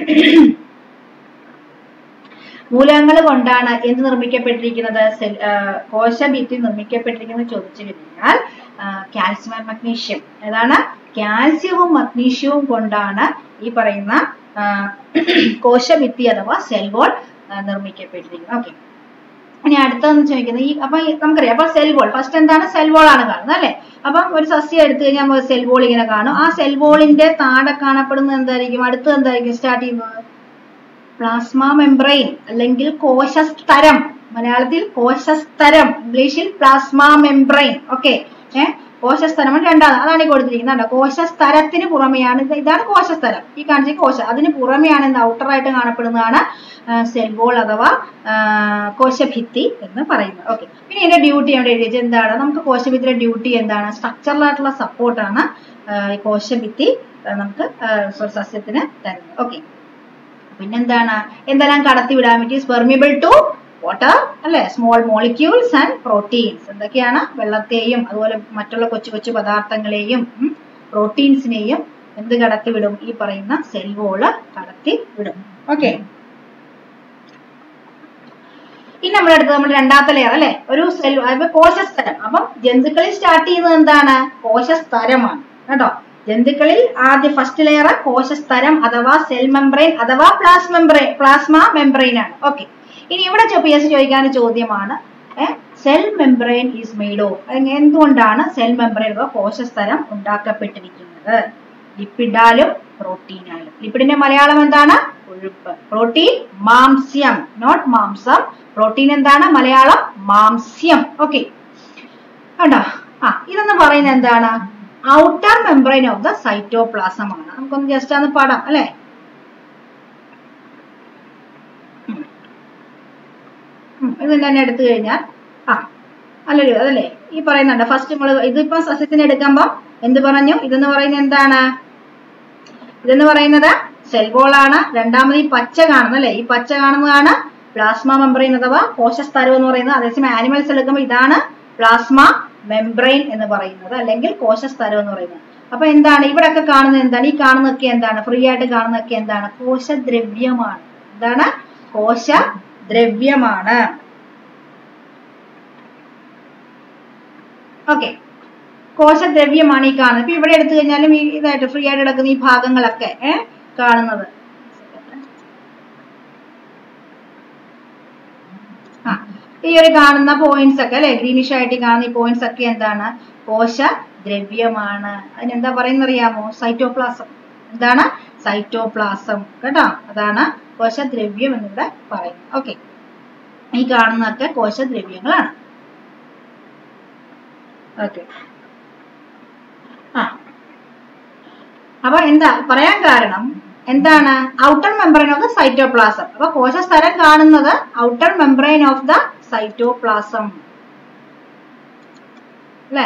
മൂലകങ്ങൾ കൊണ്ടാണ് എന്ത് നിർമ്മിക്കപ്പെട്ടിരിക്കുന്നത് സെൽ കോശഭിത്തി നിർമ്മിക്കപ്പെട്ടിരിക്കുന്നത് ചോദിച്ചു കഴിഞ്ഞാൽ കാൽസ്യം ആൻഡ് മഗ്നീഷ്യം ഏതാണ് കാൽസ്യവും മഗ്നീഷ്യവും കൊണ്ടാണ് ഈ പറയുന്ന ആ, കോശഭിത്തി അഥവാ സെൽ വോൾ നിർമ്മിക്കപ്പെട്ടിരിക്കുന്നത് ഓക്കെ ഇനി അടുത്തതെന്ന് ചോദിക്കുന്നത് ഈ അപ്പൊ ഈ നമുക്കറിയാം അപ്പൊ സെൽ വോൾ ഫസ്റ്റ് എന്താണ് സെൽ വോൾ ആണ് കാണുന്നത് അല്ലെ അപ്പം ഒരു സസ്യം എടുത്തു കഴിഞ്ഞാൽ നമ്മൾ സെൽ വോൾ ഇങ്ങനെ കാണും ആ സെൽ വോളിന്റെ താഴെ കാണപ്പെടുന്നത് എന്തായിരിക്കും അടുത്തത് എന്തായിരിക്കും സ്റ്റാർട്ട് ചെയ്യുന്നത് പ്ലാസ്മ മെംബ്രെയിൻ അല്ലെങ്കിൽ കോശസ്തരം മലയാളത്തിൽ കോശസ്തരം ഇംഗ്ലീഷിൽ പ്ലാസ്മ മെംബ്രെയിൻ ഓക്കെ ഏഹ് കോശസ്തരം രണ്ടാമത് അതാണ് ഈ കൊടുത്തിരിക്കുന്നത് കണ്ടോ കോശസ്തരത്തിന് പുറമെയാണ് ഇത് ഇതാണ് കോശസ്തരം ഈ കാണിച്ച കോശ അതിന് പുറമെയാണ് എന്ത് outer ആയിട്ട് കാണപ്പെടുന്നതാണ് സെൽ വോൾ അഥവാ ആ, കോശഭിത്തി എന്ന് പറയുന്നത് ഓക്കെ പിന്നെ ഇതിന്റെ ഡ്യൂട്ടി അവിടെ എഴുതിയത് എന്താണ് നമുക്ക് കോശഭിത്തിയുടെ ഡ്യൂട്ടി എന്താണ് സ്ട്രക്ചറൽ ആയിട്ടുള്ള സപ്പോർട്ടാണ് ഈ കോശഭിത്തി ആ, നമുക്ക് ആ, സ- സസ്യത്തിന് തരുന്നത് ഓക്കെ പിന്നെന്താണ് എന്തെല്ലാം കടത്തിവിടാൻ പറ്റി പെർമിബിൾ ടു വാട്ടർ അല്ലെ സ്മോൾ മോളിക്യൂൾസ് ആൻഡ് പ്രോട്ടീൻസ് എന്തൊക്കെയാണ് വെള്ളത്തെയും അതുപോലെ മറ്റുള്ള കൊച്ചു കൊച്ചു പദാർത്ഥങ്ങളെയും പ്രോട്ടീൻസിനെയും എന്ത് കടത്തിവിടും ഈ പറയുന്ന സെൽ വോള് കടത്തി വിടും ഓക്കെ ഇനി നമ്മുടെ അടുത്ത് നമ്മുടെ രണ്ടാമത്തെ ലെയർ അല്ലെ ഒരു സെൽ അപ്പൊ കോശസ്തരം അപ്പം ജന്തുക്കളിൽ സ്റ്റാർട്ട് ചെയ്യുന്നത് എന്താണ് കോശസ്തരമാണ് കേട്ടോ ജന്തുക്കളിൽ ആദ്യ ഫസ്റ്റ് ലെയർ കോശസ്തരം അഥവാ സെൽ മെംബ്രെയിൻ അഥവാ പ്ലാസ് മെംബ്രെയിൻ പ്ലാസ്മ മെംബ്രെയിൻ ആണ് ഓക്കെ ഇനി ഇവിടെ പി എസ് ചോദിക്കാവുന്ന ചോദ്യമാണ് cell membrane is made of എന്തുകൊണ്ടാണ് സെൽ മെംബ്രെയിൻ അഥവാ കോശസ്തരം ഉണ്ടാക്കപ്പെട്ടിരിക്കുന്നത് ലിപ്പിഡാലും പ്രോട്ടീനാലും ലിപ്പിഡിന്റെ മലയാളം എന്താണ് കൊഴുപ്പ് പ്രോട്ടീൻ മാംസ്യം നോട്ട് മാംസം പ്രോട്ടീൻ എന്താണ് മലയാളം മാംസ്യം ഓക്കെ കണ്ടോ ആ ഇതെന്ന് പറയുന്നത് എന്താണ് outer membrane of the cytoplasm ആണ് നമുക്കൊന്ന് ജസ്റ്റ് ഒന്ന് പാടാം അല്ലെ ഇത് തന്നെ എടുത്തു കഴിഞ്ഞാൽ ആ അല്ലല്ലോ അതല്ലേ ഈ പറയുന്നുണ്ട് ഫസ്റ്റ് നമ്മൾ ഇതിപ്പോ സസ്യത്തിന് എടുക്കുമ്പോ എന്ത് പറഞ്ഞു ഇതെന്ന് പറയുന്നത് എന്താണ് ഇതെന്ന് പറയുന്നത് സെൽ വോൾ ആണ് രണ്ടാമത് ഈ പച്ച കാണുന്നത് അല്ലെ ഈ പച്ച കാണുന്നതാണ് പ്ലാസ്മ മെംബ്രെയിൻ അഥവാ കോശസ്തരം എന്ന് പറയുന്നത് അതേസമയം ആനിമൽസ് എടുക്കുമ്പോൾ ഇതാണ് പ്ലാസ്മ മെംബ്രെയിൻ എന്ന് പറയുന്നത് അല്ലെങ്കിൽ കോശസ്തരം എന്ന് പറയുന്നത് അപ്പൊ എന്താണ് ഇവിടെ ഒക്കെ കാണുന്നത് എന്താണ് ഈ കാണുന്നതൊക്കെ എന്താണ് ഫ്രീ ആയിട്ട് കാണുന്നതൊക്കെ എന്താണ് കോശദ്രവ്യമാണ് എന്താണ് കോശദ്രവ്യമാണ് ഓക്കെ കോശദ്രവ്യമാണ് ഈ കാണുന്നത് ഇപ്പൊ ഇവിടെ എടുത്തു കഴിഞ്ഞാലും ഈ ഇതായിട്ട് ഫ്രീ ആയിട്ട് കിടക്കുന്ന ഈ ഭാഗങ്ങളൊക്കെ ഏ കാണുന്നത് ആ ഈ ഒരു കാണുന്ന പോയിന്റ്സ് ഒക്കെ അല്ലെ ഗ്രീനിഷ് ആയിട്ട് കാണുന്ന ഈ പോയിന്റ്സ് ഒക്കെ എന്താണ് കോശ ദ്രവ്യമാണ് അതിനെന്താ പറയുന്ന അറിയാമോ സൈറ്റോപ്ലാസം എന്താണ് സൈറ്റോപ്ലാസം കേട്ടോ അതാണ് കോശദ്രവ്യം എന്നിവിടെ പറയുന്നത് ഓക്കെ ഈ കാണുന്നതൊക്കെ കോശദ്രവ്യങ്ങളാണ് ഓക്കെ ആ അപ്പൊ എന്താ പറയാൻ കാരണം എന്താണ് outer membrane of the cytoplasm അപ്പൊ കോശസ്ഥലം കാണുന്നത് outer membrane of the cytoplasm അല്ലേ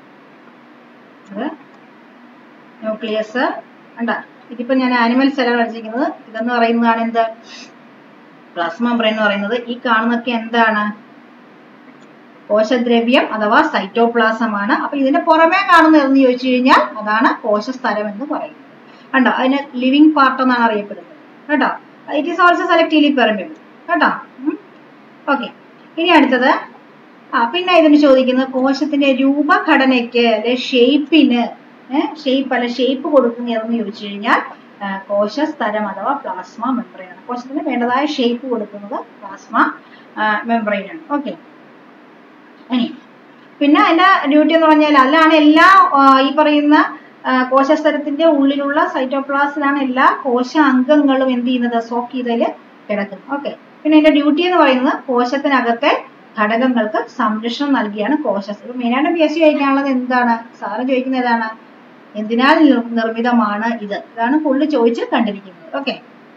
ന്യൂക്ലിയസ് കണ്ട ഇതിപ്പോ ഞാൻ ആനിമൽ സെല്ലാണ് വരച്ചിരിക്കുന്നത് ഇതെന്ന് പറയുന്നതാണ് എന്ത് പ്ലാസ്മ മെംബ്രെയിൻ എന്ന് പറയുന്നത് ഈ കാണുന്നൊക്കെ എന്താണ് കോശദ്രവ്യം അഥവാ സൈറ്റോപ്ലാസം ആണ് അപ്പൊ ഇതിന്റെ പുറമേ കാണുന്നത് എന്ന് ചോദിച്ചു കഴിഞ്ഞാൽ അതാണ് കോശസ്ഥലം എന്ന് പറയുന്നത് കണ്ടോ അതിന് ലിവിങ് പാർട്ട് എന്നാണ് അറിയപ്പെടുന്നത് കേട്ടോ it is also selectively permeable കേട്ടോ ഓക്കെ ഇനി അടുത്തത് ആ പിന്നെ ഇതിന് ചോദിക്കുന്നത് കോശത്തിന്റെ രൂപഘടനയ്ക്ക് അല്ലെ ഷേപ്പിന് ഷേപ്പ് അല്ലെ ഷേപ്പ് കൊടുക്കുന്നതെന്ന് ചോദിച്ചു കഴിഞ്ഞാൽ കോശസ്തരം അഥവാ പ്ലാസ്മ മെംബ്രെയിൻ ആണ് കോശത്തിന് വേണ്ടതായ ഷേപ്പ് കൊടുക്കുന്നത് പ്ലാസ്മ മെംബ്രെയിൻ ആണ് ഓക്കെ ഇനി പിന്നെ അതിന്റെ ഡ്യൂട്ടി എന്ന് പറഞ്ഞാൽ അതിലാണ് എല്ലാ ഈ പറയുന്ന കോശസ്തരത്തിന്റെ ഉള്ളിലുള്ള സൈറ്റോപ്ലാസിലാണ് എല്ലാ കോശ അംഗങ്ങളും എന്ത് ചെയ്യുന്നത് സോക്ക് ചെയ്തതിൽ കിടക്കുന്നത് ഓക്കെ പിന്നെ അതിന്റെ ഡ്യൂട്ടി എന്ന് പറയുന്നത് കോശത്തിനകത്തെ ഘടകങ്ങൾക്ക് സംരക്ഷണം നൽകിയാണ് കോശസ്തരം മെയിനായിട്ട് പി എസ് സി ചോദിക്കാനുള്ളത് എന്താണ് സാറ് ചോദിക്കുന്നത് ഏതാണ് എന്തിനാൽ നിർമ്മിതമാണ് ഇത് ഇതാണ് പുള്ളി ചോദിച്ച് കണ്ടിരിക്കുന്നത് ഓക്കെ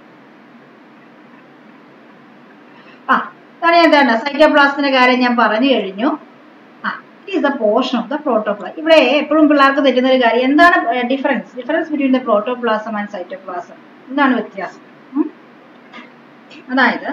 ആ അതാണ് എന്താണ് സൈറ്റോപ്ലാസത്തിന്റെ കാര്യം ഞാൻ പറഞ്ഞു കഴിഞ്ഞു ആ is the portion of the protoplasm ഇവിടെ എപ്പോഴും പിള്ളേർക്ക് തെറ്റുന്ന ഒരു കാര്യം എന്താണ് difference difference between the protoplasm and cytoplasm എന്താണ് വ്യത്യാസം അതായത്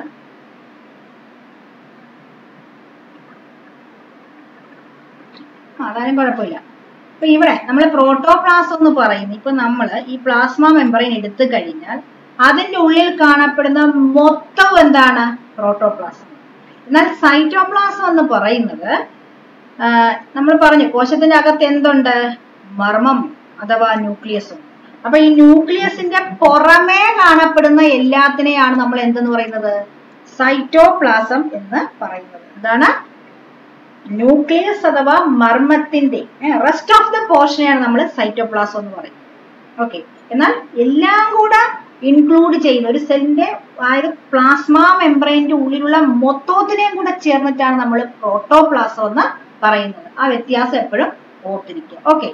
അതാരും കുഴപ്പമില്ല അപ്പൊ ഇവിടെ നമ്മൾ പ്രോട്ടോപ്ലാസം എന്ന് പറയുന്നത് ഇപ്പൊ നമ്മൾ ഈ പ്ലാസ്മ മെമ്പറൈൻ എടുത്തു കഴിഞ്ഞാൽ അതിന്റെ ഉള്ളിൽ കാണപ്പെടുന്ന മൊത്തം എന്താണ് പ്രോട്ടോപ്ലാസം എന്നാൽ സൈറ്റോപ്ലാസം എന്ന് പറയുന്നത് നമ്മൾ പറഞ്ഞു കോശത്തിന്റെ അകത്ത് എന്തുണ്ട് മർമ്മം അഥവാ ന്യൂക്ലിയസും അപ്പൊ ഈ ന്യൂക്ലിയസിന്റെ പുറമേ കാണപ്പെടുന്ന എല്ലാത്തിനെയാണ് നമ്മൾ എന്തെന്ന് പറയുന്നത് സൈറ്റോപ്ലാസം എന്ന് പറയുന്നത് എന്താണ് ന്യൂക്ലിയസ് അഥവാ മർമ്മത്തിന്റെ റെസ്റ്റ് ഓഫ് ദ പോർഷനെയാണ് നമ്മൾ സൈറ്റോപ്ലാസം എന്ന് പറയുന്നത് ഓക്കെ എന്നാൽ എല്ലാം കൂടെ ഇൻക്ലൂഡ് ചെയ്യുന്ന ഒരു സെല്ലിന്റെ അതായത് പ്ലാസ്മ മെംബ്രെയിന്റെ ഉള്ളിലുള്ള മൊത്തത്തിനെയും കൂടെ ചേർന്നിട്ടാണ് നമ്മൾ പ്രോട്ടോപ്ലാസം എന്ന് പറയുന്നത് ആ വ്യത്യാസം എപ്പോഴും ഓർത്തിരിക്കുക ഓക്കെ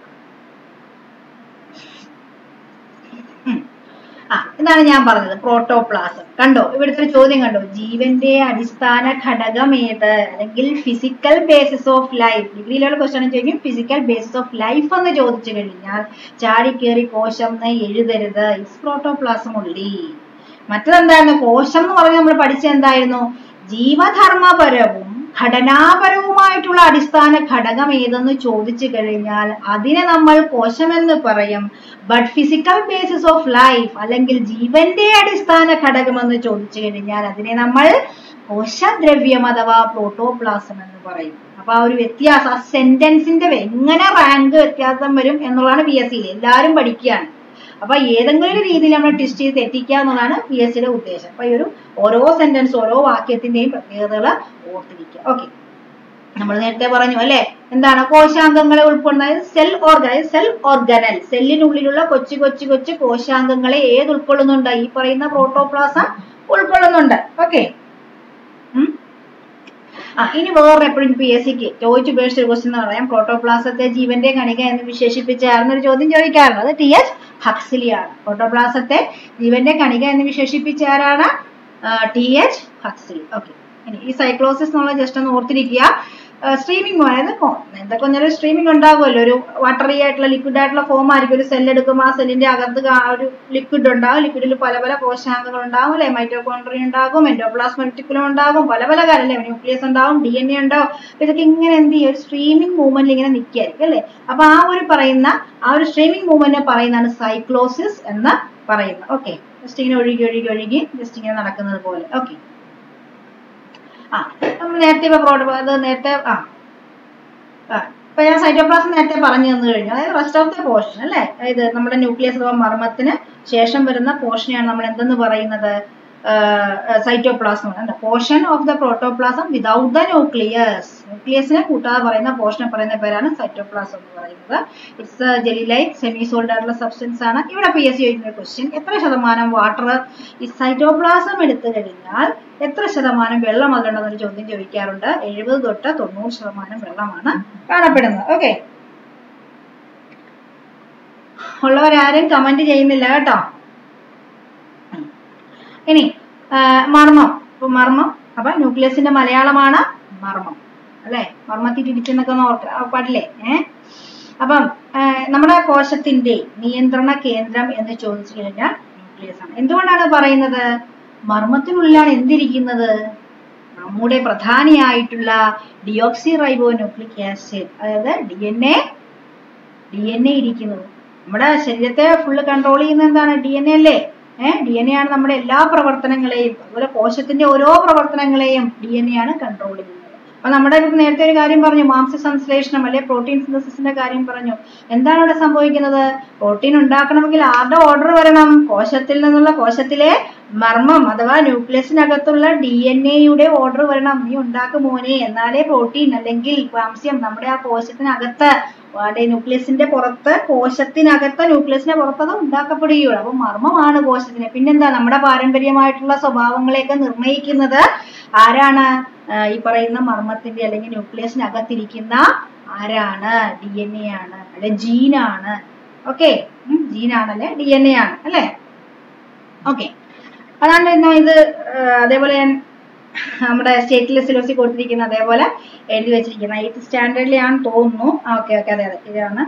ആ ഇതാണ് ഞാൻ പറഞ്ഞത് പ്രോട്ടോപ്ലാസം കണ്ടോ ഇവിടുത്തെ ഒരു ചോദ്യം കണ്ടോ ജീവന്റെ അടിസ്ഥാന ഘടകം ഏത് അല്ലെങ്കിൽ ഫിസിക്കൽ ബേസിസ് ഓഫ് ലൈഫ് ഡിഗ്രിയിലുള്ള ക്വസ്റ്റൻ ചോദിക്കും ഫിസിക്കൽ ബേസിസ് ഓഫ് ലൈഫ് എന്ന് ചോദിച്ചു കഴിഞ്ഞാൽ ചാടിക്കേറി കോശം എന്ന് എഴുതരുത് ഇസ് പ്രോട്ടോപ്ലാസം ഉള്ളി മറ്റതെന്തായിരുന്നു കോശം എന്ന് പറഞ്ഞ് നമ്മൾ പഠിച്ചത് എന്തായിരുന്നു ജീവധർമ്മപരവും ഘടനാപരവുമായിട്ടുള്ള അടിസ്ഥാന ഘടകം ഏതെന്ന് ചോദിച്ചു കഴിഞ്ഞാൽ അതിനെ നമ്മൾ കോശമെന്ന് പറയും but physical basis of life അല്ലെങ്കിൽ ജീവന്റെ അടിസ്ഥാന ഘടകം എന്ന് ചോദിച്ചു കഴിഞ്ഞാൽ അതിനെ നമ്മൾ കോശദ്രവ്യം അഥവാ പ്രോട്ടോപ്ലാസം എന്ന് പറയും അപ്പൊ ആ ഒരു വ്യത്യാസം ആ സെന്റൻസിന്റെ എങ്ങനെ റാങ്ക് വ്യത്യാസം വരും എന്നുള്ളതാണ് പി എസ് സിയിൽ എല്ലാവരും പഠിക്കുകയാണ് അപ്പൊ ഏതെങ്കിലും ഒരു രീതിയിൽ നമ്മൾ ട്വിസ്റ്റ് ചെയ്ത് തെറ്റിക്കുക എന്നതാണ് പി എസ് സിയുടെ ഉദ്ദേശം അപ്പൊ ഈ ഒരു ഓരോ സെന്റൻസ് ഓരോ വാക്യത്തിന്റെയും പ്രത്യേകതകൾ ഓർത്തിരിക്കുക ഓക്കെ നമ്മൾ നേരത്തെ പറഞ്ഞു അല്ലെ എന്താണ് കോശാംഗങ്ങളെ ഉൾക്കൊള്ളുന്നത് സെൽ ഓർഗൻ സെൽ ഓർഗനൽ സെല്ലിനുള്ളിലുള്ള കൊച്ചു കൊച്ചു കൊച്ചു കോശാംഗങ്ങളെ ഏത് ഉൾക്കൊള്ളുന്നുണ്ട് ഈ പറയുന്ന പ്രോട്ടോപ്ലാസം ഉൾക്കൊള്ളുന്നുണ്ട് ഓക്കെ ആ ഇനി വേറെ എപ്പോഴും പി എസ് സിക്ക് ചോദിച്ചു ഉപേക്ഷിച്ച ഒരു ക്വസ്റ്റ്യൻ എന്ന് പറയാം പ്രോട്ടോപ്ലാസത്തെ ജീവന്റെ കണിക എന്ന് വിശേഷിപ്പിച്ച ആരെന്നൊരു ചോദ്യം ചോദിക്കാറുണ്ട് അത് ടി എച്ച് ഹക്സിലിയാണ് പ്രോട്ടോപ്ലാസത്തെ ജീവന്റെ കണിക എന്ന് വിശേഷിപ്പിച്ച ആരാണ് ടി എച്ച് ഹക്സിലി ഓക്കെ ഇനി ഈ സൈക്ലോസിസ് എന്നുള്ള ജസ്റ്റ് ഒന്ന് ഓർത്തിരിക്കുക സ്ട്രീമിംഗ് അതായത് എന്തൊക്കെ ഒന്നൊരു സ്ട്രീമിംഗ് ഉണ്ടാകുമല്ലോ ഒരു വാട്ടറി ആയിട്ടുള്ള ലിക്വിഡ് ആയിട്ടുള്ള ഫോം ആയിരിക്കും ഒരു സെൽ എടുക്കുമ്പോൾ ആ സെല്ലിന്റെ അകത്ത് കാ- ഒരു ലിക്വിഡ് ഉണ്ടാകും ലിക്വിഡിൽ പല പല കോശാംഗങ്ങൾ ഉണ്ടാകും അല്ലെ മൈറ്റോകോൺട്രി ഉണ്ടാകും എൻഡോപ്ലാസ്മെറ്റിക്കുലം ഉണ്ടാകും പല പല കാര്യം അല്ലെ ന്യൂക്ലിയസ് ഉണ്ടാവും ഡി എൻ എ ഉണ്ടാവും അപ്പൊ ഇതൊക്കെ ഇങ്ങനെ എന്ത് ചെയ്യും ഒരു സ്ട്രീമിംഗ് മൂവ്മെന്റ് ഇങ്ങനെ നിൽക്കായിരിക്കും അല്ലെ അപ്പൊ ആ ഒരു പറയുന്ന ആ ഒരു സ്ട്രീമിംഗ് മൂവ്മെന്റ് പറയുന്നതാണ് സൈക്ലോസിസ് എന്ന് പറയുന്നത് ഓക്കെ ജസ്റ്റ് ഇങ്ങനെ ഒഴുകി ഒഴുകി ഒഴുകി ജസ്റ്റ് ഇങ്ങനെ നടക്കുന്നത് പോലെ ഓക്കെ ആ നമ്മൾ നേരത്തെ ഇപ്പൊ പ്രോട്ട് അത് നേരത്തെ ആ ആ ഇപ്പൊ ഞാൻ സൈറ്റോപ്ലാസം നേരത്തെ പറഞ്ഞു തന്നു കഴിഞ്ഞു അതായത് റെസ്റ്റ് ഓഫ് ദ പോർഷൻ അല്ലെ അതായത് നമ്മുടെ ന്യൂക്ലിയസ് അഥവാ മർമ്മത്തിന് ശേഷം വരുന്ന പോർഷനെയാണ് നമ്മൾ എന്തെന്ന് പറയുന്നത് cytoplasm portion of the protoplasm without the nucleus ന്യൂക്ലിയസിനെ കൂട്ടാതെ പറയുന്ന പോർഷനെ പറയുന്ന പേരാണ് സൈറ്റോപ്ലാസം എന്ന് പറയുന്നത് ഇറ്റ്സ് ജെലിലൈറ്റ് സെമി സോൾഡ് ആയിട്ടുള്ള സബ്സ്റ്റൻസ് ആണ് ഇവിടെ പി എസ് സി ചോദിക്കുന്ന ക്വസ്റ്റ്യൻ എത്ര ശതമാനം വാട്ടർ ഈ സൈറ്റോപ്ലാസം എടുത്തു കഴിഞ്ഞാൽ എത്ര ശതമാനം വെള്ളം അതിലുണ്ടെന്നൊരു ചോദ്യം ചോദിക്കാറുണ്ട് എഴുപത് തൊട്ട് തൊണ്ണൂറ് ശതമാനം വെള്ളമാണ് കാണപ്പെടുന്നത് ഓക്കെ ഉള്ളവരാരും കമന്റ് ചെയ്യുന്നില്ല കേട്ടോ ഉം. ഇനി ആ, മർമ്മം ഇപ്പൊ മർമ്മം അപ്പൊ ന്യൂക്ലിയസിന്റെ മലയാളമാണ് മർമ്മം അല്ലെ മർമ്മത്തിൽ ഇടിച്ചെന്നൊക്കെ ഒന്ന് ഓർക്ക പാടില്ലേ ഏഹ് അപ്പം ആ, നമ്മുടെ കോശത്തിന്റെ നിയന്ത്രണ കേന്ദ്രം എന്ന് ചോദിച്ചു കഴിഞ്ഞാൽ ന്യൂക്ലിയസ് ആണ് എന്തുകൊണ്ടാണ് പറയുന്നത് മർമ്മത്തിനുള്ളിലാണ് എന്തിരിക്കുന്നത് നമ്മുടെ പ്രധാനിയായിട്ടുള്ള ഡിയോക്സി റൈബോ ന്യൂക്ലിക് ആസിഡ് അതായത് D N A D N A ഇരിക്കുന്നത് നമ്മുടെ ശരീരത്തെ ഫുള്ള് കൺട്രോൾ ചെയ്യുന്നത് എന്താണ് ഡി എൻ എ അല്ലേ ഏഹ് ഡി എൻ എ ആണ് നമ്മുടെ എല്ലാ പ്രവർത്തനങ്ങളെയും അതുപോലെ കോശത്തിന്റെ ഓരോ പ്രവർത്തനങ്ങളെയും ഡി എൻ എ ആണ് കൺട്രോൾ ചെയ്യുന്നത് അപ്പൊ നമ്മുടെ ഇപ്പൊ നേരത്തെ ഒരു കാര്യം പറഞ്ഞു മാംസ്യ സംശ്ലേഷണം അല്ലെ പ്രോട്ടീൻ സിന്തസിസിന്റെ കാര്യം പറഞ്ഞു എന്താണ് ഇവിടെ സംഭവിക്കുന്നത് പ്രോട്ടീൻ ഉണ്ടാക്കണമെങ്കിൽ ആരുടെ ഓർഡർ വരണം കോശത്തിൽ നിന്നുള്ള കോശത്തിലെ മർമ്മം അഥവാ ന്യൂക്ലിയസിനകത്തുള്ള ഡി എൻ എയുടെ ഓർഡർ വരണം നീ ഉണ്ടാക്കും മോനെ എന്നാലേ പ്രോട്ടീൻ അല്ലെങ്കിൽ മാംസ്യം നമ്മുടെ ആ കോശത്തിനകത്ത് അല്ലെ ന്യൂക്ലിയസിന്റെ പുറത്ത് കോശത്തിനകത്ത് ന്യൂക്ലിയസിന്റെ പുറത്ത് അത് ഉണ്ടാക്കപ്പെടുകയുള്ളൂ അപ്പൊ മർമ്മമാണ് കോശത്തിന് പിന്നെന്താ നമ്മുടെ പാരമ്പര്യമായിട്ടുള്ള സ്വഭാവങ്ങളെയൊക്കെ നിർണ്ണയിക്കുന്നത് ആരാണ് ആ, ഈ പറയുന്ന മർമ്മത്തിന്റെ അല്ലെങ്കിൽ ന്യൂക്ലിയസിനകത്തിരിക്കുന്ന ആരാണ് ഡി എൻ എ ആണ് അല്ലെ ജീനാണ് ഓക്കെ ജീനാണല്ലേ ഡി എൻ എ ആണ് അല്ലേ ഓക്കെ അതാണ് എന്നാ ഇത് ആ, അതേപോലെ ഞാൻ നമ്മുടെ സ്റ്റേറ്റിലെ സിലബസിൽ കൊടുത്തിരിക്കുന്ന അതേപോലെ എഴുതി വെച്ചിരിക്കുന്ന എയ്ത്ത് സ്റ്റാൻഡേർഡിലാണ് തോന്നുന്നു ഓക്കെ ഓക്കെ അതെ അതെ ഇതാണ്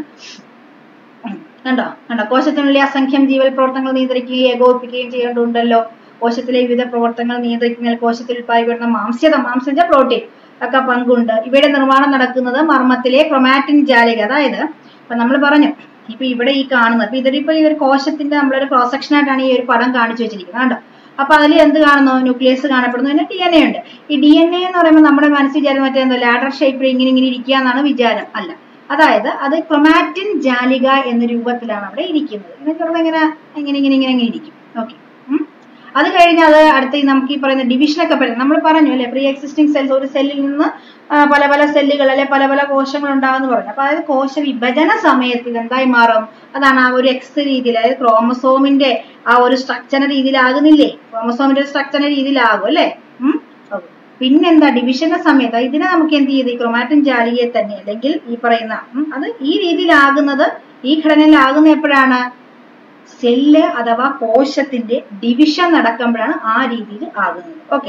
ഉം. കണ്ടോ കണ്ടോ കോശത്തിനുള്ളിൽ അസംഖ്യം ജീവൽ പ്രവർത്തനങ്ങൾ നിയന്ത്രിക്കുകയും ഏകോപിപ്പിക്കുകയും ചെയ്യേണ്ടതുണ്ടല്ലോ കോശത്തിലെ വിവിധ പ്രവർത്തനങ്ങൾ നിയന്ത്രിക്കുന്നതിൽ കോശത്തിൽ ഉത്പാദിപ്പിക്കുന്ന മാംസ്യത മാംസജ പ്രോട്ടീൻ ഒക്കെ പങ്കുണ്ട് ഇവയുടെ നിർമ്മാണം നടക്കുന്നത് മർമ്മത്തിലെ ക്രൊമാറ്റിൻ ജാലിക അതായത് ഇപ്പൊ നമ്മൾ പറഞ്ഞു ഇപ്പൊ ഇവിടെ ഈ കാണുന്നത് അപ്പൊ ഇതിലിപ്പോ ഈ ഒരു കോശത്തിന്റെ നമ്മളൊരു ക്രോസ് സെക്ഷൻ ആയിട്ടാണ് ഈ ഒരു പടം കാണിച്ചു വെച്ചിരിക്കുന്നത് കണ്ടോ അപ്പൊ അതിൽ എന്ത് കാണുന്നു ന്യൂക്ലിയസ് കാണപ്പെടുന്നു പിന്നെ ഡി എൻ എ ഉണ്ട് ഈ ഡി എൻ എ എന്ന് പറയുമ്പോൾ നമ്മുടെ മനസ്സിൽ വിചാരം മറ്റേ എന്തോ ലാഡർ ഷേപ്പിൽ ഇങ്ങനെ ഇങ്ങനെ ഇരിക്കുക എന്നാണ് വിചാരം അല്ല അതായത് അത് ക്രൊമാറ്റിൻ ജാലിക എന്ന രൂപത്തിലാണ് അവിടെ ഇരിക്കുന്നത് എന്നിട്ട് അവിടെ ഇങ്ങനെ ഇങ്ങനെ ഇങ്ങനെ ഇങ്ങനെ ഇങ്ങനെ ഇരിക്കും ഓക്കെ അത് കഴിഞ്ഞ് അത് അടുത്ത ഈ നമുക്ക് ഈ പറയുന്ന ഡിവിഷനൊക്കെ പറ്റും നമ്മൾ പറഞ്ഞു അല്ലെ പ്രീ എക്സിസ്റ്റിംഗ് സെൽസ് ഒരു സെല്ലിൽ നിന്ന് ആ, പല പല സെല്ലുകൾ അല്ലെ പല പല കോശങ്ങൾ ഉണ്ടാകുമെന്ന് പറഞ്ഞു അപ്പൊ അതായത് കോശ വിഭജന സമയത്ത് ഇത് എന്തായി മാറും അതാണ് ആ ഒരു എക്സ് രീതിയിൽ അതായത് ക്രോമസോമിന്റെ ആ ഒരു സ്ട്രക്ചർ രീതിയിലാകുന്നില്ലേ ക്രോമസോമിന്റെ സ്ട്രക്ചർ രീതിയിലാകും അല്ലേ ഉം Okay. പിന്നെന്താ ഡിവിഷന്റെ സമയത്ത് ഇതിനെ നമുക്ക് എന്ത് ചെയ്ത് ഈ ക്രൊമാറ്റിൻ ജാലിയെ തന്നെ അല്ലെങ്കിൽ ഈ പറയുന്ന ഉം, അത് ഈ രീതിയിലാകുന്നത് ഈ ഘടനയിലാകുന്ന എപ്പോഴാണ് സെല്ല് അഥവാ കോശത്തിന്റെ ഡിവിഷൻ നടക്കുമ്പോഴാണ് ആ രീതിയിൽ ആകുന്നത് ഓക്കെ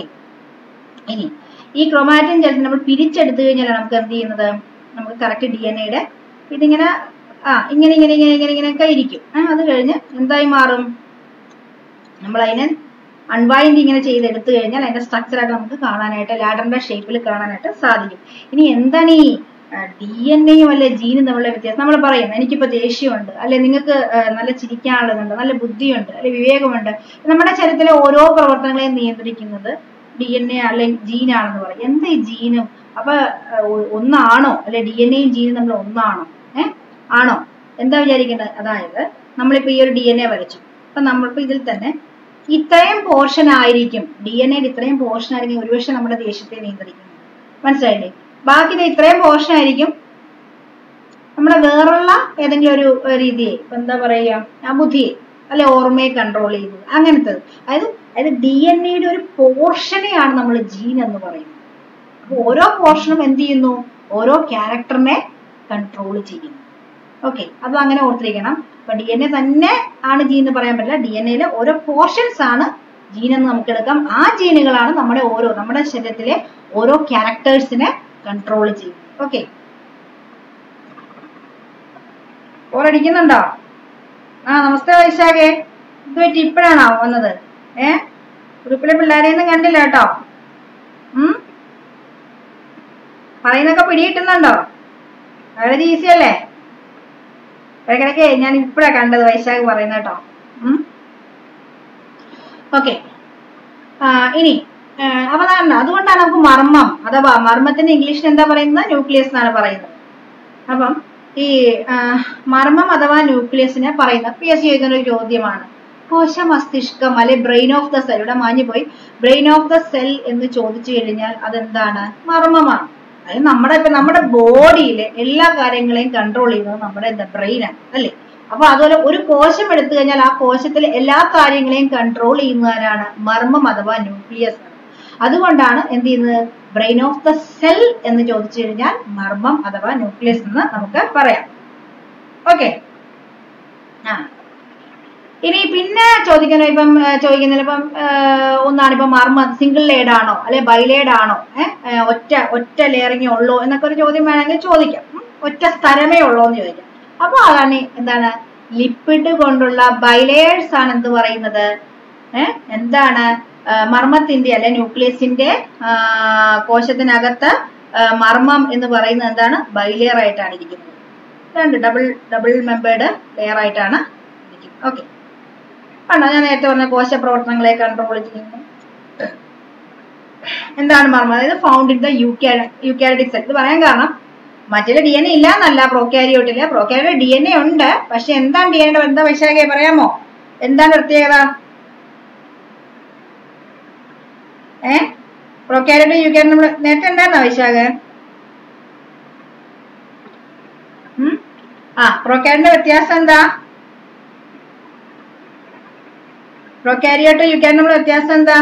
ഇനി ഈ ക്രൊമാറ്റിൻ ജലത്തിൽ നമ്മൾ പിരിച്ചെടുത്തു കഴിഞ്ഞാൽ നമുക്ക് എന്ത് ചെയ്യുന്നത് നമുക്ക് കറക്റ്റ് ഡി എൻ എയുടെ ഇതിങ്ങനെ ആ ഇങ്ങനെ ഇങ്ങനെ ഇങ്ങനെ ഇങ്ങനെ ഇങ്ങനെയൊക്കെ ഇരിക്കും ആ, അത് കഴിഞ്ഞ് എന്തായി മാറും നമ്മൾ അതിനെ അൺവൈൻഡ് ഇങ്ങനെ ചെയ്തെടുത്തു കഴിഞ്ഞാൽ അതിന്റെ സ്ട്രക്ചർ ആയിട്ട് നമുക്ക് കാണാനായിട്ട് ലാഡറിന്റെ ഷേപ്പിൽ കാണാനായിട്ട് സാധിക്കും ഇനി എന്താണ് ഈ ഡി എൻ എയും അല്ലെ ജീനും തമ്മിലുള്ള വ്യത്യാസം നമ്മൾ പറയും എനിക്കിപ്പോ ദേഷ്യമുണ്ട് അല്ലെ നിങ്ങൾക്ക് നല്ല ചിരിക്കാനുള്ളതുണ്ട് നല്ല ബുദ്ധിയുണ്ട് അല്ലെ വിവേകമുണ്ട് നമ്മുടെ ശരീരത്തിലെ ഓരോ പ്രവർത്തനങ്ങളെയും നിയന്ത്രിക്കുന്നത് ഡി എൻ എ അല്ലെങ്കിൽ ജീനാണെന്ന് പറയും എന്താ ഈ ജീനും അപ്പൊ ആ, ഒ- ഒന്നാണോ അല്ലെ ഡി എൻ എയും ജീനും തമ്മിൽ ഒന്നാണോ ഏഹ് ആണോ എന്താ വിചാരിക്കേണ്ടത് അതായത് നമ്മളിപ്പോ ഈ ഒരു ഡി എൻ എ വരച്ചു അപ്പൊ നമ്മളിപ്പോ ഇതിൽ തന്നെ ഇത്രയും പോർഷൻ ആയിരിക്കും ഡി എൻ എയുടെ ഇത്രയും പോർഷൻ ആയിരിക്കും ഒരുപക്ഷെ നമ്മുടെ ദേശത്തെ നിയന്ത്രിക്കുന്നത് മനസ്സിലായില്ലേ ബാക്കി ഇത് ഇത്രയും പോർഷൻ ആയിരിക്കും നമ്മുടെ വേറുള്ള ഏതെങ്കിലും ഒരു ഏർ രീതിയെ ഇപ്പൊ എന്താ പറയുക ആ ബുദ്ധിയെ അല്ലെ ഓർമ്മയെ കൺട്രോൾ ചെയ്യുന്നത് അങ്ങനത്തെ അതായത് അതായത് ഡി എൻ എയുടെ ഒരു പോർഷനെയാണ് നമ്മൾ ജീൻ എന്ന് പറയുന്നത് അപ്പൊ ഓരോ പോർഷനും എന്ത് ചെയ്യുന്നു ഓരോ ക്യാരക്ടറിനെ കൺട്രോൾ ചെയ്യുന്നു ഓക്കെ അത് അങ്ങനെ ഓർത്തിരിക്കണം അപ്പൊ ഡി എൻ എ തന്നെ ആണ് ജീൻ എന്ന് പറയാൻ പറ്റില്ല ഡി എൻ എയിലെ ഓരോ പോർഷൻസ് ആണ് ജീൻ എന്ന് നമുക്ക് എടുക്കാം ആ ജീനുകളാണ് നമ്മുടെ ഓരോ നമ്മുടെ ശരീരത്തിലെ ഓരോ ക്യാരക്ടേഴ്സിനെ കൺട്രോൾ ചെയ്യുന്നത് ഓക്കെ ഓരടിക്കുന്നുണ്ടോ ആ നമസ്തേ വൈശാഖേ ഇത് പറ്റി ഇപ്പോഴാണോ വന്നത് ഏ ഗ്രൂപ്പിലെ പിള്ളേരെയൊന്നും കണ്ടില്ല കേട്ടോ ഉം പറയുന്നൊക്കെ പിടികിട്ടുന്നുണ്ടോ വളരെ ഈസി അല്ലേ ഇടയ്ക്കിടയ്ക്ക് ഞാൻ ഇപ്പഴാ കണ്ടത് വൈശാഖ് പറയുന്നത് കേട്ടോ ഓക്കെ ഇനി ആ, അപ്പൊ അതാണ് അതുകൊണ്ടാണ് നമുക്ക് മർമ്മം അഥവാ മർമ്മത്തിന്റെ ഇംഗ്ലീഷിൽ എന്താ പറയുന്നത് ന്യൂക്ലിയസ് എന്നാണ് പറയുന്നത് അപ്പം ഈ ആ, മർമ്മം അഥവാ ന്യൂക്ലിയസിനെ പറയുന്ന പി എസ് സി ചോദിക്കുന്ന ഒരു ചോദ്യമാണ് കോശ മസ്തിഷ്കം അല്ലെ ബ്രെയിൻ ഓഫ് ദ സെൽ ഇവിടെ മാഞ്ഞു പോയി ബ്രെയിൻ ഓഫ് ദ സെൽ എന്ന് ചോദിച്ചു കഴിഞ്ഞാൽ അതെന്താണ് മർമ്മമാണ് അത് നമ്മുടെ ഇപ്പൊ നമ്മുടെ ബോഡിയിലെ എല്ലാ കാര്യങ്ങളെയും കൺട്രോൾ ചെയ്യുന്നത് നമ്മുടെ എന്താ ബ്രെയിനാണ് അല്ലേ അപ്പൊ അതുപോലെ ഒരു കോശം എടുത്തു കഴിഞ്ഞാൽ ആ കോശത്തിലെ എല്ലാ കാര്യങ്ങളെയും കൺട്രോൾ ചെയ്യുന്നവരാണ് മർമ്മം അഥവാ ന്യൂക്ലിയസ് അതുകൊണ്ടാണ് എന്ത് ചെയ്യുന്നത് ബ്രെയിൻ ഓഫ് ദ സെൽ എന്ന് ചോദിച്ചു കഴിഞ്ഞാൽ മർമ്മം അഥവാ ന്യൂക്ലിയസ് എന്ന് നമുക്ക് പറയാം ഓക്കെ ആ ഇനി പിന്നെ ചോദിക്കുന്ന ഇപ്പം ഏ, ചോദിക്കുന്നത് ഇപ്പം ഏ, ഒന്നാണ് ഇപ്പം മർമ്മ സിംഗിൾ ലേഡ് ആണോ അല്ലെ ബൈലേഡ് ആണോ ഏഹ് ഒറ്റ ഒറ്റ ലെയറിങ്ങേ ഉള്ളൂ എന്നൊക്കെ ഒരു ചോദ്യം വേണമെങ്കിൽ ചോദിക്കാം ഉം. ഒറ്റ സ്ഥലമേ ഉള്ളൂ എന്ന് ചോദിക്കാം അപ്പൊ അതാണ് എന്താണ് ലിപ്പിഡ് കൊണ്ടുള്ള ബൈലേഴ്സ് ആണ് എന്ത് പറയുന്നത് ഏഹ് എന്താണ് ആ, മർമ്മത്തിന്റെ അല്ലെ ന്യൂക്ലിയസിന്റെ ആ, കോശത്തിനകത്ത് ആ, മർമ്മം എന്ന് പറയുന്നത് എന്താണ് ബൈലെയർ ആയിട്ടാണ് ഇരിക്കുന്നത് രണ്ട് ഡബിൾ ഡബിൾ മെമ്പേർഡ് ലെയർ ആയിട്ടാണ് ഇരിക്കുന്നത് ഓക്കെ കണ്ടോ ഞാൻ നേരത്തെ പറഞ്ഞ കോശ പ്രവർത്തനങ്ങളെ കൺട്രോൾ ചെയ്യുന്നു എന്താണ് മർമ്മം അതായത് found in the eukaryotic cell ഇത് പറയാൻ കാരണം മറ്റേ ഡി എൻ എ ഇല്ല എന്നല്ല പ്രോക്യാരിയോട്ടില് പ്രോക്യാരിയോട്ട് ഡി എൻ എ ഉണ്ട് പക്ഷെ എന്താണ് ഡി എൻ എ എന്താ വൈശാഖയെ പറയാമോ എന്താണ് പ്രത്യേകത ഏ പ്രോക്യാരിയോട്ട് യൂക്കാരിയോട്ട് നമ്മൾ നേരത്തെ ഉണ്ടായിരുന്നോ വൈശാഖ ഉം? ആ പ്രോക്യാരിയോട്ടിന്റെ വ്യത്യാസം എന്താ പ്രൊക്കാരിയോട്ട് യുക്കാരിയോട്ട് നമ്മുടെ വ്യത്യാസം എന്താ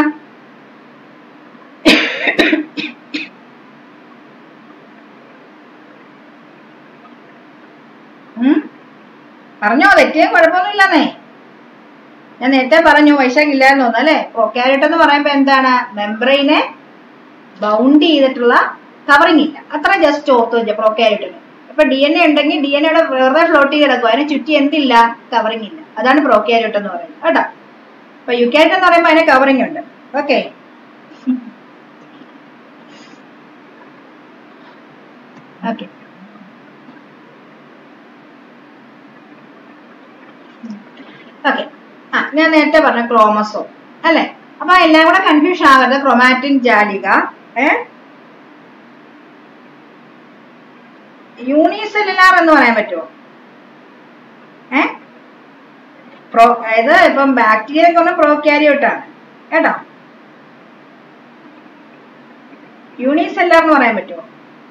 ഉം? പറഞ്ഞോ തെറ്റിയും കുഴപ്പമൊന്നുമില്ലെന്നേ ഞാൻ നേരത്തെ പറഞ്ഞു വൈശാഖ് ഇല്ലാന്ന് തോന്നുന്നു അല്ലെ പ്രൊക്കാരിയോട്ട് എന്ന് പറയുമ്പോ എന്താണ് മെംബ്രെയിനെ ബൗണ്ട് ചെയ്തിട്ടുള്ള കവറിങ് ഇല്ല അത്ര ജസ്റ്റ് ഓർത്ത് വെച്ച പ്രോക്യാരിയോട്ടിന് ഇപ്പൊ ഡി എൻ എ ഉണ്ടെങ്കിൽ ഡി എൻ എയുടെ വെറുതെ ഫ്ലോട്ട് ചെയ്ത് കിടക്കും അതിനെ ചുറ്റി എന്തില്ല കവറിങ് ഇല്ല അതാണ് പ്രോക്യാരിയോട്ട് എന്ന് പറയുന്നത് കേട്ടോ അപ്പൊ യുക്കാരിയോട്ട് എന്ന് പറയുമ്പോൾ അതിന് കവറിങ് ഉണ്ട് ഓക്കെ ഓക്കെ ഓക്കെ ആ ഞാൻ നേരത്തെ പറഞ്ഞ ക്രോമസോം അല്ലെ അപ്പൊ എല്ലാം കൂടെ കൺഫ്യൂഷൻ ആകരുത് ക്രൊമാറ്റിൻ ജാലിക ഏ യൂണിസെല്ലുലാർ എന്ന് പറയാൻ പറ്റുമോ ഏ പ്രോ അതായത് ഇപ്പം ബാക്ടീരിയ എന്ന് പറഞ്ഞാൽ പ്രോക്യാരിയോട്ടാണ് കേട്ടോ യൂണിസെല്ലാർ എന്ന് പറയാൻ പറ്റുമോ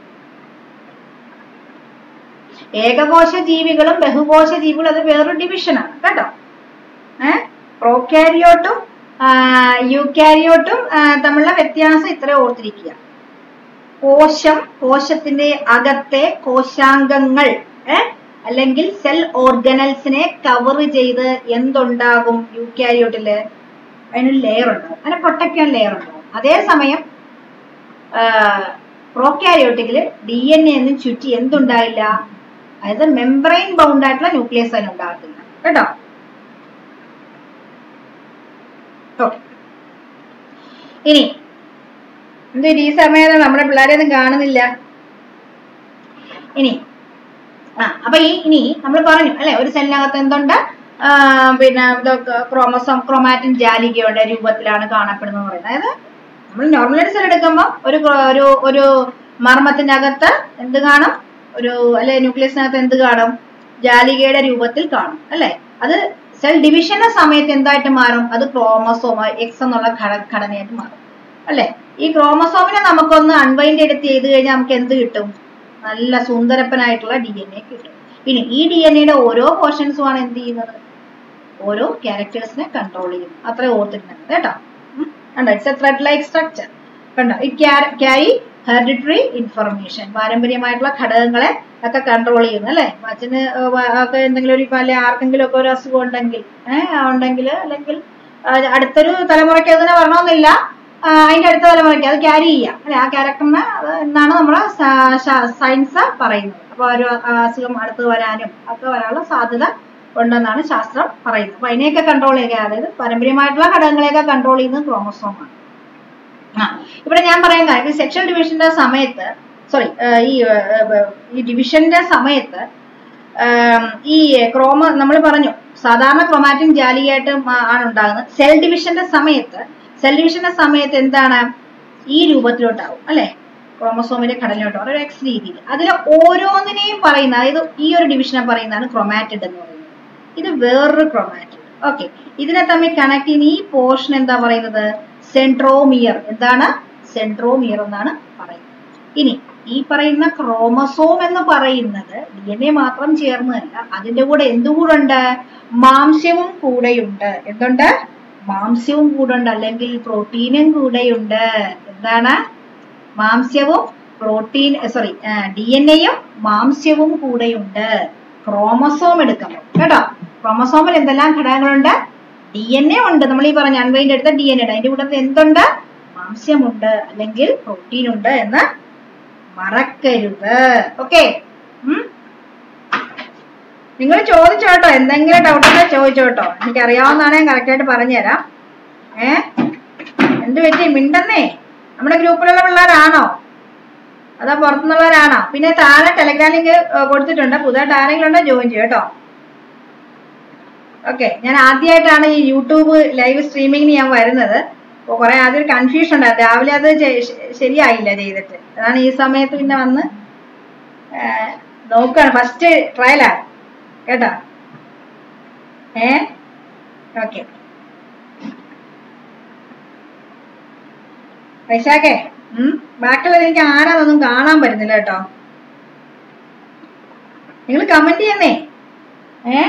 ഏകകോശ ജീവികളും ബഹുകോശ ജീവികളും അത് വേറൊരു ഡിവിഷനാണ് കേട്ടോ ഏ പ്രോക്യാരിയോട്ടും യൂക്യാരിയോട്ടും തമ്മിലുള്ള വ്യത്യാസം ഇത്ര ഓർത്തിരിക്കുക കോശം കോശത്തിന്റെ അകത്തെ കോശാംഗങ്ങൾ ഏ അല്ലെങ്കിൽ സെൽ ഓർഗനൽസിനെ കവർ ചെയ്ത് എന്തുണ്ടാകും യൂക്യാരിയോട്ടില് അതിനൊരു ലെയർ ഉണ്ടാവും അതിനെ പ്രൊട്ടക്ട് ചെയ്യാൻ ലെയർ ഉണ്ടാവും അതേസമയം പ്രോക്യാരിയോട്ടിക്കില് ഡി എൻ എ ഒന്നും ചുറ്റി എന്തുണ്ടായില്ല അതായത് മെംബ്രെയിൻ ബൗണ്ട് ആയിട്ടുള്ള ന്യൂക്ലിയസ് അതിന് ഉണ്ടാകത്തില്ല കേട്ടോ ഓക്കെ ഇനി എന്ത് ഈ സമയത്ത് നമ്മുടെ പിള്ളേരെ ഒന്നും കാണുന്നില്ല ഇനി ആ അപ്പൊ ഈ ഇനി നമ്മൾ പറഞ്ഞു അല്ലെ ഒരു സെല്ലിനകത്ത് എന്തുണ്ട് ആ, പിന്നെ ഇതൊക്കെ ക്രോമസോം ക്രോമാറ്റിൻ ജാലികയുടെ രൂപത്തിലാണ് കാണപ്പെടുന്നത് പറയുന്നത് അതായത് നമ്മൾ നോർമലായിട്ട് സെൽ എടുക്കുമ്പോൾ ഒരു ക്രോ- ഒരു ഒരു മർമ്മത്തിന്റെ അകത്ത് എന്ത് കാണും ഒരു അല്ലെ ന്യൂക്ലിയസിനകത്ത് എന്ത് കാണും ജാലികയുടെ രൂപത്തിൽ കാണും അല്ലെ അത് സെൽ ഡിവിഷന്റെ സമയത്ത് എന്തായിട്ട് മാറും അത് ക്രോമസോം എക്സ് എന്നുള്ള ഘട- ഘടനയായിട്ട് മാറും അല്ലെ ഈ ക്രോമസോമിനെ നമുക്കൊന്ന് അൺവൈൻഡ് എടുത്ത് ചെയ്ത് കഴിഞ്ഞാൽ നമുക്ക് എന്ത് കിട്ടും നല്ല സുന്ദരപ്പനായിട്ടുള്ള ഡി എൻ എ കിട്ടും പിന്നെ ഈ ഡി എൻ എയുടെ ഓരോ പോർഷൻസുമാണ് എന്ത് ചെയ്യുന്നത് ഓരോ ക്യാരക്ടേഴ്സിനെ കൺട്രോൾ ചെയ്യും അത്ര ഓർത്തിട്ടുണ്ട് കേട്ടോ ഉം. കണ്ടോ it's a thread like structure കണ്ടോ ഇറ്റ് ക്യാരി ഹെറിഡിറ്ററി ഇൻഫർമേഷൻ പാരമ്പര്യമായിട്ടുള്ള ഘടകങ്ങളെ ഒക്കെ കൺട്രോൾ ചെയ്യുന്നു അല്ലെ അച്ഛന് ഏർ വ- ഒക്കെ എന്തെങ്കിലും ഒരു അല്ലെ ആർക്കെങ്കിലും ഒക്കെ ഒരു അസുഖം ഉണ്ടെങ്കിൽ ഏഹ് ഉണ്ടെങ്കിൽ അല്ലെങ്കിൽ ആ, അടുത്തൊരു തലമുറയ്ക്ക് അതിനെ വരണമെന്നില്ല ആ, അതിന്റെ അടുത്ത തലമുറയ്ക്ക് അത് ക്യാരി ചെയ്യാം അല്ലെ ആ ക്യാരക്ടറിനെ എന്നാണ് നമ്മളെ സയൻസ് പറയുന്നത് അപ്പൊ ഒരു അസുഖം അടുത്ത് വരാനും ഒക്കെ വരാനുള്ള സാധ്യത ഉണ്ടെന്നാണ് ശാസ്ത്രം പറയുന്നത് അപ്പൊ അതിനെയൊക്കെ കൺട്രോൾ ചെയ്യുക അതായത് പാരമ്പര്യമായിട്ടുള്ള ഘടകങ്ങളെയൊക്കെ കൺട്രോൾ ചെയ്യുന്നത് ക്രോമസോമാണ് ആ ഇവിടെ ഞാൻ പറയാൻ കാര്യം സെക്ഷൽ ഡിവിഷന്റെ സമയത്ത് സോറി ഈ ഏർ, ഏർ, ഈ ഡിവിഷന്റെ സമയത്ത് ആം, ഈ ക്രോമ നമ്മൾ പറഞ്ഞു സാധാരണ ക്രോമാറ്റിൻ ജാലിയായിട്ട് മാ- ആണ് ഉണ്ടാകുന്നത് സെൽ ഡിവിഷന്റെ സമയത്ത് സെൽ ഡിവിഷന്റെ സമയത്ത് എന്താണ് ഈ രൂപത്തിലോട്ടാവും അല്ലെ ക്രോമസോമിന്റെ ഘടനയോട്ടാവും ഒരു എക്സ് രീതിയിൽ അതിൽ ഓരോന്നിനെയും പറയുന്ന അതായത് ഈ ഒരു ഡിവിഷനെ പറയുന്നതാണ് ക്രൊമാറ്റിഡ് എന്ന് പറയുന്നത് ഇത് വേറൊരു ക്രൊമാറ്റിഡ് ഓക്കെ ഇതിനെ തമ്മിൽ കണക്ട് ചെയ്യുന്ന ഈ പോർഷൻ എന്താ പറയുന്നത് സെൻട്രോമിയർ എന്താണ് സെൻട്രോമിയർ എന്നാണ് പറയുന്നത് ഇനി ഈ പറയുന്ന ക്രോമസോം എന്ന് പറയുന്നത് ഡി എൻ എ മാത്രം ചേർന്നതല്ല അതിന്റെ കൂടെ എന്തുകൂടെ ഉണ്ട് മാംസ്യവും കൂടെയുണ്ട് എന്തുണ്ട് മാംസ്യവും കൂടെ ഉണ്ട് അല്ലെങ്കിൽ പ്രോട്ടീനും കൂടെയുണ്ട് എന്താണ് മാംസ്യവും പ്രോട്ടീൻ സോറി ഡി എൻ എയും മാംസ്യവും കൂടെയുണ്ട് ക്രോമസോം എടുക്കുമ്പോൾ കേട്ടോ ക്രോമസോമിൽ എന്തെല്ലാം ഘടകങ്ങളുണ്ട് ഡി എൻ എ ഉണ്ട് നമ്മൾ ഈ പറഞ്ഞ അൺവൈൻ്റെ എടുത്ത ഡി എൻ എ അതിന്റെ കൂട്ടത്തിൽ എന്തുണ്ട് മാംസ്യമുണ്ട് അല്ലെങ്കിൽ പ്രോട്ടീൻ ഉണ്ട് എന്ന് മറക്കരുത് ഓക്കെ നിങ്ങൾ ചോദിച്ചോട്ടോ എന്തെങ്കിലും ഡൗട്ട് ഉണ്ടെങ്കിൽ ചോദിച്ചോട്ടോ എനിക്ക് അറിയാവുന്നതാണ് ഞാൻ കറക്റ്റ് ആയിട്ട് പറഞ്ഞുതരാം ഏ എന്ത് പറ്റി മിണ്ടെന്നേ നമ്മുടെ ഗ്രൂപ്പിലുള്ള പിള്ളേരാണോ അതോ പുറത്തുനിന്നുള്ളവരാണോ പിന്നെ താഴെ ടെലഗ്രാം ലിങ്ക് കൊടുത്തിട്ടുണ്ട് പുതുതായിട്ട് ആരെങ്കിലും ഉണ്ടോ ജോയിൻ ചെയ്യും കേട്ടോ ഓക്കെ ഞാൻ ആദ്യമായിട്ടാണ് ഈ യൂട്യൂബ് ലൈവ് സ്ട്രീമിങ്ങിന് ഞാൻ വരുന്നത് അപ്പോൾ കുറെ ആദ്യം ഒരു കൺഫ്യൂഷൻ ഉണ്ടായിരുന്നു രാവിലെ അത് ചെ- ശ- ശരിയായില്ല ചെയ്തിട്ട് അതാണ് ഈ സമയത്ത് പിന്നെ വന്ന് ആ, നോക്കുകയാണ് ഫസ്റ്റ് ട്രയലാണ് കേട്ടോ ഏ ഓക്കെ വൈശാഖേ ഉം ബാക്കിയുള്ളത് എനിക്ക് ആരാന്നൊന്നും കാണാൻ പറ്റുന്നില്ല കേട്ടോ നിങ്ങൾ കമന്റ് ചെയ്യുന്നേ ഏ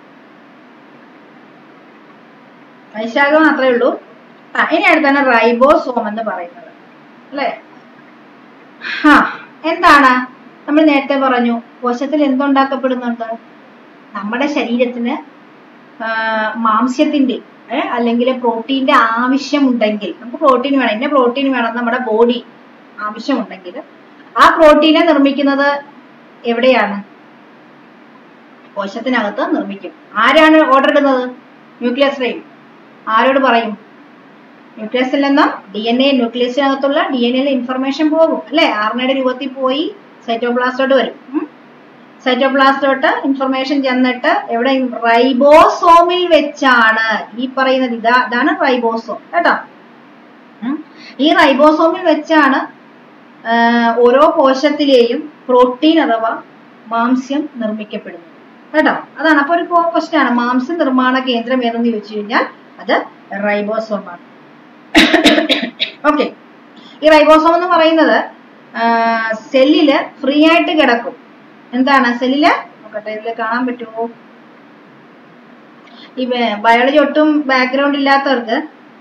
വൈശാഖം മാത്രമേ ഉള്ളൂ ആ ഇനി അടുത്താണ് റൈബോസോം എന്ന് പറയുന്നത് അല്ലേ ഹാ എന്താണ് നമ്മൾ നേരത്തെ പറഞ്ഞു കോശത്തിൽ എന്തുണ്ടാക്കപ്പെടുന്നുണ്ട് നമ്മുടെ ശരീരത്തിന് ആ, മാംസ്യത്തിന്റെ ഏ, അല്ലെങ്കിൽ പ്രോട്ടീന്റെ ആവശ്യമുണ്ടെങ്കിൽ നമുക്ക് പ്രോട്ടീൻ വേണം ഇന്ന പ്രോട്ടീൻ വേണം നമ്മുടെ ബോഡി ആവശ്യമുണ്ടെങ്കിൽ ആ പ്രോട്ടീനെ നിർമ്മിക്കുന്നത് എവിടെയാണ് കോശത്തിനകത്ത് നിർമ്മിക്കും ആരാണ് ഓർഡർ ഇടുന്നത് ന്യൂക്ലിയസിനെയും ആരോട് പറയും ന്യൂക്ലിയസിൽ നിന്നും ഡി എൻ എ ന്യൂക്ലിയസിനകത്തുള്ള ഡി എൻ എയിൽ ഇൻഫർമേഷൻ പോകും അല്ലെ ആർണയുടെ രൂപത്തിൽ പോയി സൈറ്റോപ്ലാസ്റ്റോട്ട് വരും ഉം. സൈറ്റോപ്ലാസ്റ്റോട്ട് ഇൻഫർമേഷൻ ചെന്നിട്ട് എവിടെ റൈബോസോമിൽ വെച്ചാണ് ഈ പറയുന്നത് ഇതാ ഇതാണ് റൈബോസോം കേട്ടോ ഉം. ഈ റൈബോസോമിൽ വെച്ചാണ് ആ, ഓരോ കോശത്തിലെയും പ്രോട്ടീൻ അഥവാ മാംസ്യം നിർമ്മിക്കപ്പെടുന്നത് കേട്ടോ അതാണ് അപ്പൊ ഒരു ക്വസ്റ്റ്യൻ ആണ് മാംസ്യ നിർമ്മാണ കേന്ദ്രം ഏതെന്ന് ചോദിച്ചു കഴിഞ്ഞാൽ അത് റൈബോസോം ആണ് ഓക്കെ ഈ റൈബോസോം എന്ന് പറയുന്നത് സെല്ലില് ഫ്രീ ആയിട്ട് കിടക്കും എന്താണ് സെല്ലില് നോക്കട്ടെ ഇതിൽ കാണാൻ പറ്റുമോ ഈ ബയോളജി ഒട്ടും ബാക്ക്ഗ്രൗണ്ട് ഇല്ലാത്തവർക്ക്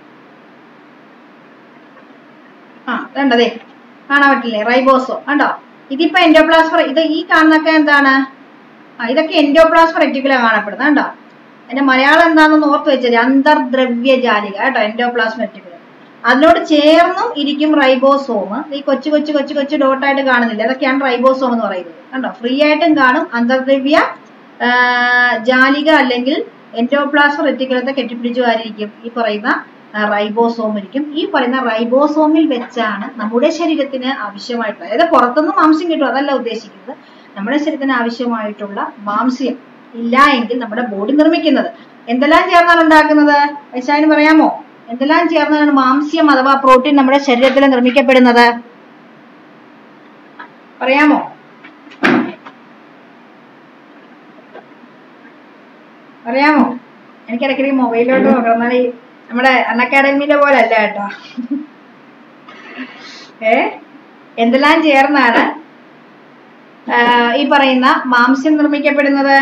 ആ കണ്ടതേ കാണാൻ പറ്റില്ലേ റൈബോസോ കണ്ടോ ഇതിപ്പോ എൻഡോപ്ലാസ്മർ ഇത് ഈ കാണുന്നൊക്കെ എന്താണ് ആ ഇതൊക്കെ എൻഡോപ്ലാസ്മർ റെറ്റിക്കുല കാണപ്പെടുന്നത് കണ്ടോ എന്റെ മലയാളം എന്താണെന്ന് ഓർത്ത് വെച്ചാൽ അന്തർദ്രവ്യ ജാലിക കേട്ടോ എൻഡോപ്ലാസ്മ റെറ്റിക്കുല അതിനോട് ചേർന്നും ഇരിക്കും റൈബോസോം ഈ കൊച്ചു കൊച്ചു കൊച്ചു കൊച്ചു ഡോട്ടായിട്ട് കാണുന്നില്ല അതൊക്കെയാണ് റൈബോസോം എന്ന് പറയുന്നത് കണ്ടോ ഫ്രീ ആയിട്ടും കാണും അന്തർദ്രവ്യ ആ, ജാലിക അല്ലെങ്കിൽ എൻഡോപ്ലാസ്മ റെറ്റിക്കുലത്തെ കെട്ടിപ്പിടിച്ചു ആയിരിക്കും ഈ പറയുന്ന റൈബോസോം ഇരിക്കും ഈ പറയുന്ന റൈബോസോമിൽ വെച്ചാണ് നമ്മുടെ ശരീരത്തിന് ആവശ്യമായിട്ടുള്ള അതായത് പുറത്തുനിന്ന് മാംസ്യം കിട്ടും അതല്ല ഉദ്ദേശിക്കുന്നത് നമ്മുടെ ശരീരത്തിന് ആവശ്യമായിട്ടുള്ള മാംസ്യം ഇല്ല എങ്കിൽ നമ്മുടെ ബോഡി നിർമ്മിക്കുന്നത് എന്തെല്ലാം ചേർന്നാണ് ഉണ്ടാക്കുന്നത് വൈശാഖിന് പറയാമോ എന്തെല്ലാം ചേർന്നാണ് മാംസ്യം അഥവാ പ്രോട്ടീൻ നമ്മുടെ ശരീരത്തിൽ നിർമ്മിക്കപ്പെടുന്നത് പറയാമോ അറിയാമോ എനിക്ക് ഇടയ്ക്കിടയ്ക്ക് മൊബൈലിലോട്ട് നോക്കണം എന്നാൽ ഈ നമ്മുടെ അൺ അക്കാഡമിയിലെ പോലെ അല്ല കേട്ടോ ഏ എന്തെല്ലാം ചേർന്നാണ് ആ, ഈ പറയുന്ന മാംസ്യം നിർമ്മിക്കപ്പെടുന്നത്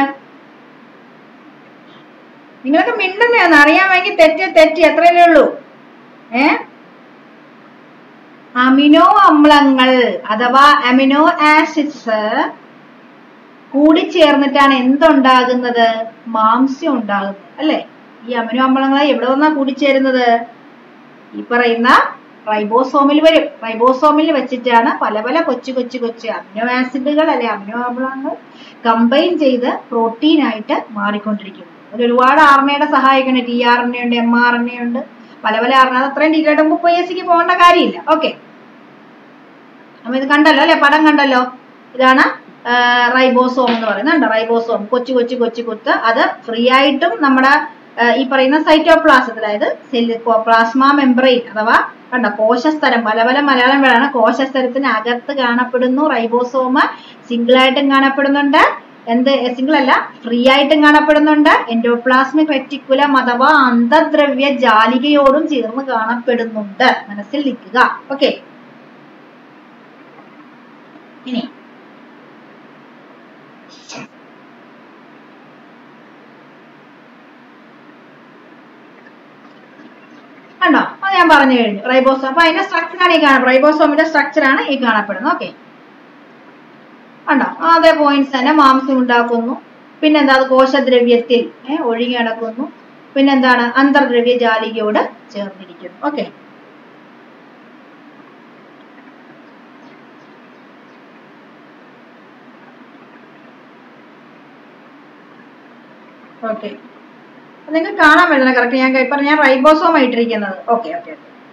നിങ്ങൾക്ക് മിണ്ടുന്നതെന്ന് അറിയാമെങ്കിൽ തെറ്റ് തെറ്റ് എത്രയല്ലേ ഉള്ളൂ ഏ അമിനോ അമ്ലങ്ങൾ അഥവാ അമിനോ ആസിഡ്സ് കൂടിച്ചേർന്നിട്ടാണ് എന്തുണ്ടാകുന്നത് മാംസ്യം ഉണ്ടാകുന്നത് അല്ലെ ഈ അമിനോ അമ്ലങ്ങൾ എവിടെ നിന്നാ കൂടിച്ചേരുന്നത് ഈ പറയുന്ന റൈബോസോമിൽ വരും റൈബോസോമിൽ വെച്ചിട്ടാണ് പല പല കൊച്ചു കൊച്ചു കൊച്ചു അമിനോ ആസിഡുകൾ അല്ലെ അമിനോ അമ്ലങ്ങൾ കമ്പൈൻ ചെയ്ത് പ്രോട്ടീൻ ആയിട്ട് മാറിക്കൊണ്ടിരിക്കുന്നു അതിൽ ഒരുപാട് ആർ എൻ എയുടെ സഹായിക്കുന്നുണ്ട് ടി ആർ എൻ എ ഉണ്ട് എം ആർ എൻ എ ഉണ്ട് പല പല ആർ എൻ അത് അത്രയും ഡീറ്റെയിൽ ആയിട്ട് മുപ്പത് എസ് സിക്ക് പോകേണ്ട കാര്യമില്ല ഓക്കെ അപ്പൊ ഇത് കണ്ടല്ലോ അല്ലെ പടം കണ്ടല്ലോ ഇതാണ് റൈബോസോം എന്ന് പറയുന്നത് റൈബോസോം കൊച്ചു കൊച്ചു കൊച്ചു കുത്ത് അത് ഫ്രീ ആയിട്ടും നമ്മുടെ ആ, ഈ പറയുന്ന സൈറ്റോപ്ലാസത്തിൽ അതായത് സെല്ല് പ്ലാസ്മ മെംബ്രെയിൻ അഥവാ കണ്ട കോശസ്തരം പല പല മലയാളം വേളാണ് കോശസ്തരത്തിന് അകത്ത് കാണപ്പെടുന്നു റൈബോസോമ് സിംഗിൾ ആയിട്ടും കാണപ്പെടുന്നുണ്ട് എന്ത് സിംഗിൾ അല്ല ഫ്രീ ആയിട്ടും കാണപ്പെടുന്നുണ്ട് എൻഡോപ്ലാസ്മിക് റെറ്റിക്കുലം അഥവാ അന്തദ്രവ്യ ജാലികയോടും ചേർന്ന് കാണപ്പെടുന്നുണ്ട് മനസ്സിൽ നിൽക്കുക ഓക്കെ ഇനി കണ്ടോ അത് ഞാൻ പറഞ്ഞു കഴിഞ്ഞു റൈബോസോം അപ്പൊ അതിന്റെ സ്ട്രക്ചറാണ് ഈ കാണപ്പെടുന്നത് റൈബോസോമിന്റെ സ്ട്രക്ചറാണ് ഈ കാണപ്പെടുന്നത് ഓക്കെ കണ്ടോ അതേ പോയിന്റ്സ് തന്നെ മാംസം ഉണ്ടാക്കുന്നു പിന്നെന്താ അത് കോശദ്രവ്യത്തിൽ ഏ, ഒഴുകി നടക്കുന്നു പിന്നെന്താണ് അന്തർദ്രവ്യ ജാലികയോട് ചേർന്നിരിക്കുന്നു ഓക്കെ ഓക്കെ നിങ്ങൾക്ക് കാണാൻ പറ്റുന്ന കറക്റ്റ് ഞാൻ ഇപ്പൊ ഞാൻ റൈബോസോം ആയിട്ടിരിക്കുന്നത് ഓക്കെ ഓക്കെ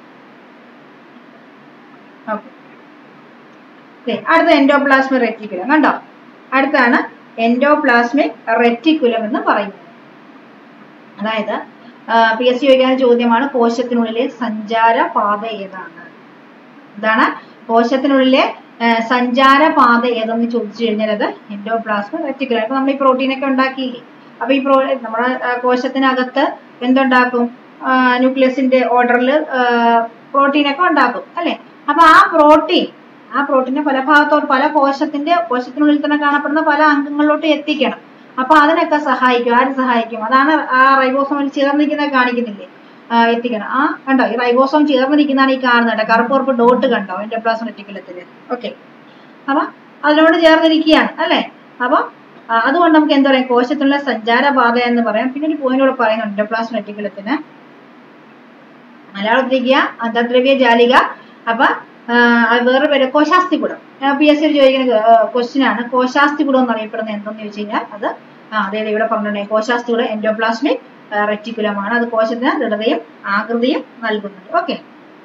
ഓക്കെ ഓക്കെ അടുത്ത എൻഡോപ്ലാസ്മിക് റെറ്റിക്കുലം കണ്ടോ അടുത്താണ് എൻഡോപ്ലാസ്മിക് റെറ്റിക്കുലം എന്ന് പറയുന്നത് അതായത് പി എസ് സി ചോദിക്കുന്ന ചോദ്യമാണ് കോശത്തിനുള്ളിലെ സഞ്ചാര പാത ഏതാണ് എന്താണ് കോശത്തിനുള്ളിലെ ആ, സഞ്ചാര പാത ഏതെന്ന് ചോദിച്ചു കഴിഞ്ഞാൽ അത് എൻഡോപ്ലാസ്മിക് റെറ്റിക്കുലം ഇപ്പൊ നമ്മൾ ഈ പ്രോട്ടീൻ ഒക്കെ ഉണ്ടാക്കിയില്ലേ അപ്പൊ ഈ പ്രോ നമ്മുടെ ആ, കോശത്തിനകത്ത് എന്തുണ്ടാക്കും ന്യൂക്ലിയസിന്റെ ഓർഡറിൽ പ്രോട്ടീൻ ഒക്കെ ഉണ്ടാക്കും അല്ലെ അപ്പൊ ആ പ്രോട്ടീൻ ആ പ്രോട്ടീനെ പല ഭാഗത്തോട്ട് പല കോശത്തിന്റെ കോശത്തിനുള്ളിൽ തന്നെ കാണപ്പെടുന്ന പല അംഗങ്ങളിലോട്ട് എത്തിക്കണം അപ്പൊ അതിനൊക്കെ സഹായിക്കും ആര് സഹായിക്കും അതാണ് ആ റൈബോസോമിൽ ചേർന്നിരിക്കുന്നത് കാണിക്കുന്നില്ലേ ആ, എത്തിക്കണം ആ കണ്ടോ ഈ റൈബോസോം ചേർന്നിരിക്കുന്നതാണ് ഈ കാണുന്നത് കറുപ്പ് കറുപ്പ് ഡോട്ട് കണ്ടോ എൻഡോപ്ലാസം റെറ്റിക്കുലത്തില് ഓക്കെ അപ്പൊ അതിനോട് ചേർന്നിരിക്കുകയാണ് അല്ലെ അപ്പൊ ആ, അതുകൊണ്ട് നമുക്ക് എന്താ പറയാ കോശത്തിനുള്ള സഞ്ചാരപാത എന്ന് പറയാം പിന്നെ ഒരു പോയിന്റ് കൂടെ പറയുന്നുണ്ട് എൻഡോപ്ലാസം റെറ്റിക്കുലത്തിന് മലയാളത്തിലേക്ക് അന്തർദ്രവ്യ ജാലിക അപ്പൊ ആ, അത് വേറെ പേര് കോശാസ്തികുടം പി എസ് സി ചോദിക്കുന്ന ക്വസ്റ്റ്യൻ ആണ് കോശാസ്തികുടം എന്ന് അറിയപ്പെടുന്നത് എന്തെന്ന് ചോദിച്ചു കഴിഞ്ഞാൽ അത് ആ അതെ അതെ ഇവിടെ പറഞ്ഞിട്ടുണ്ടെങ്കിൽ കോശാസ്തികുടം എൻഡോപ്ലാസ്മിക് റെറ്റിക്കുലമാണ് അത് കോശത്തിന് ദൃഢതയും ആകൃതിയും നൽകുന്നുണ്ട് ഓക്കെ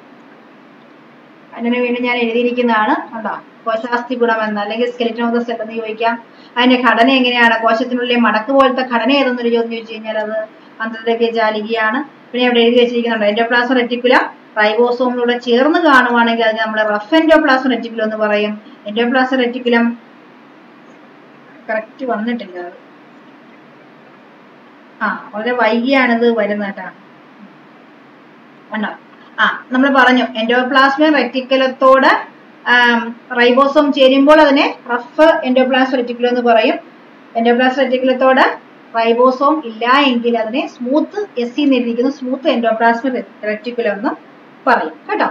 അതിന് വേണ്ടി ഞാൻ എഴുതിയിരിക്കുന്നതാണ് കണ്ടോ കോശാസ്തികുടം എന്ന് അല്ലെങ്കിൽ സ്കെലിറ്റൻ ഓഫ് ദ സെൽ എന്ന് ചോദിക്കാം അതിന്റെ ഘടന എങ്ങനെയാണ് കോശത്തിനുള്ളിലെ മടക്ക് പോലത്തെ ഘടന ഏതെന്നൊരു ചോദ്യം ചോദിച്ചു കഴിഞ്ഞാൽ അത് അന്തർദ്രവ്യ ജാലികയാണ് പിന്നെ ഇവിടെ എഴുതി വെച്ചിരിക്കുന്നുണ്ട് എൻഡോപ്ലാസം റെറ്റിക്കുലം റൈബോസോമിലൂടെ ചേർന്ന് കാണുവാണെങ്കിൽ അതിന് നമ്മൾ റഫ് എൻഡോപ്ലാസം റെറ്റിക്കുലം എന്ന് പറയും എൻഡോപ്ലാസം റെറ്റിക്കുലം കറക്റ്റ് വന്നിട്ടില്ല അത് ആ വളരെ വൈകിയാണ് ഇത് വരുന്നത് കേട്ടോ കണ്ടോ ആ നമ്മൾ പറഞ്ഞു എൻഡോപ്ലാസ്മിക് റെറ്റിക്കുലത്തോട് റൈബോസോം ചേരുമ്പോൾ അതിനെ റഫ് എൻഡോപ്ലാസ് റെറ്റിക്കുലം എന്ന് പറയും എൻഡോപ്ലാസ് റെറ്റിക്കുലത്തോട് റൈബോസോം ഇല്ല എങ്കിൽ അതിനെ സ്മൂത്ത് എസ് സി എന്നിരിക്കുന്ന സ്മൂത്ത് എൻഡോപ്ലാസ്മിക് റെറ്റിക്കുലം എന്ന് പറയും കേട്ടോ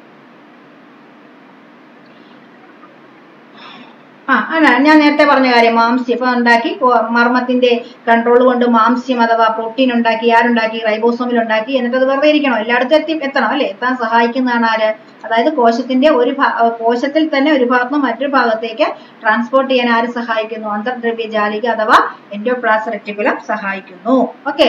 ആ അല്ല ഞാൻ നേരത്തെ പറഞ്ഞ കാര്യം മാംസ്യം ഇപ്പൊ ഉണ്ടാക്കി കോ- മർമ്മത്തിന്റെ കൺട്രോൾ കൊണ്ട് മാംസ്യം അഥവാ പ്രോട്ടീൻ ഉണ്ടാക്കി ആരുണ്ടാക്കി റൈബോസോമിൽ ഉണ്ടാക്കി എന്നിട്ട് അത് വെറുതെ ഇരിക്കണം എല്ലായിടത്തും എത്തി എത്തണം അല്ലെ എത്താൻ സഹായിക്കുന്നതാണ് ആര് അതായത് കോശത്തിന്റെ ഒരു ഭാ- ഏർ കോശത്തിൽ തന്നെ ഒരു ഭാഗത്ത് നിന്ന് മറ്റൊരു ഭാഗത്തേക്ക് ട്രാൻസ്പോർട്ട് ചെയ്യാൻ ആര് സഹായിക്കുന്നു അന്തർദ്രവ്യ ജാലിക അഥവാ എൻഡോപ്ലാസ് റെറ്റിക്കുലം സഹായിക്കുന്നു ഓക്കെ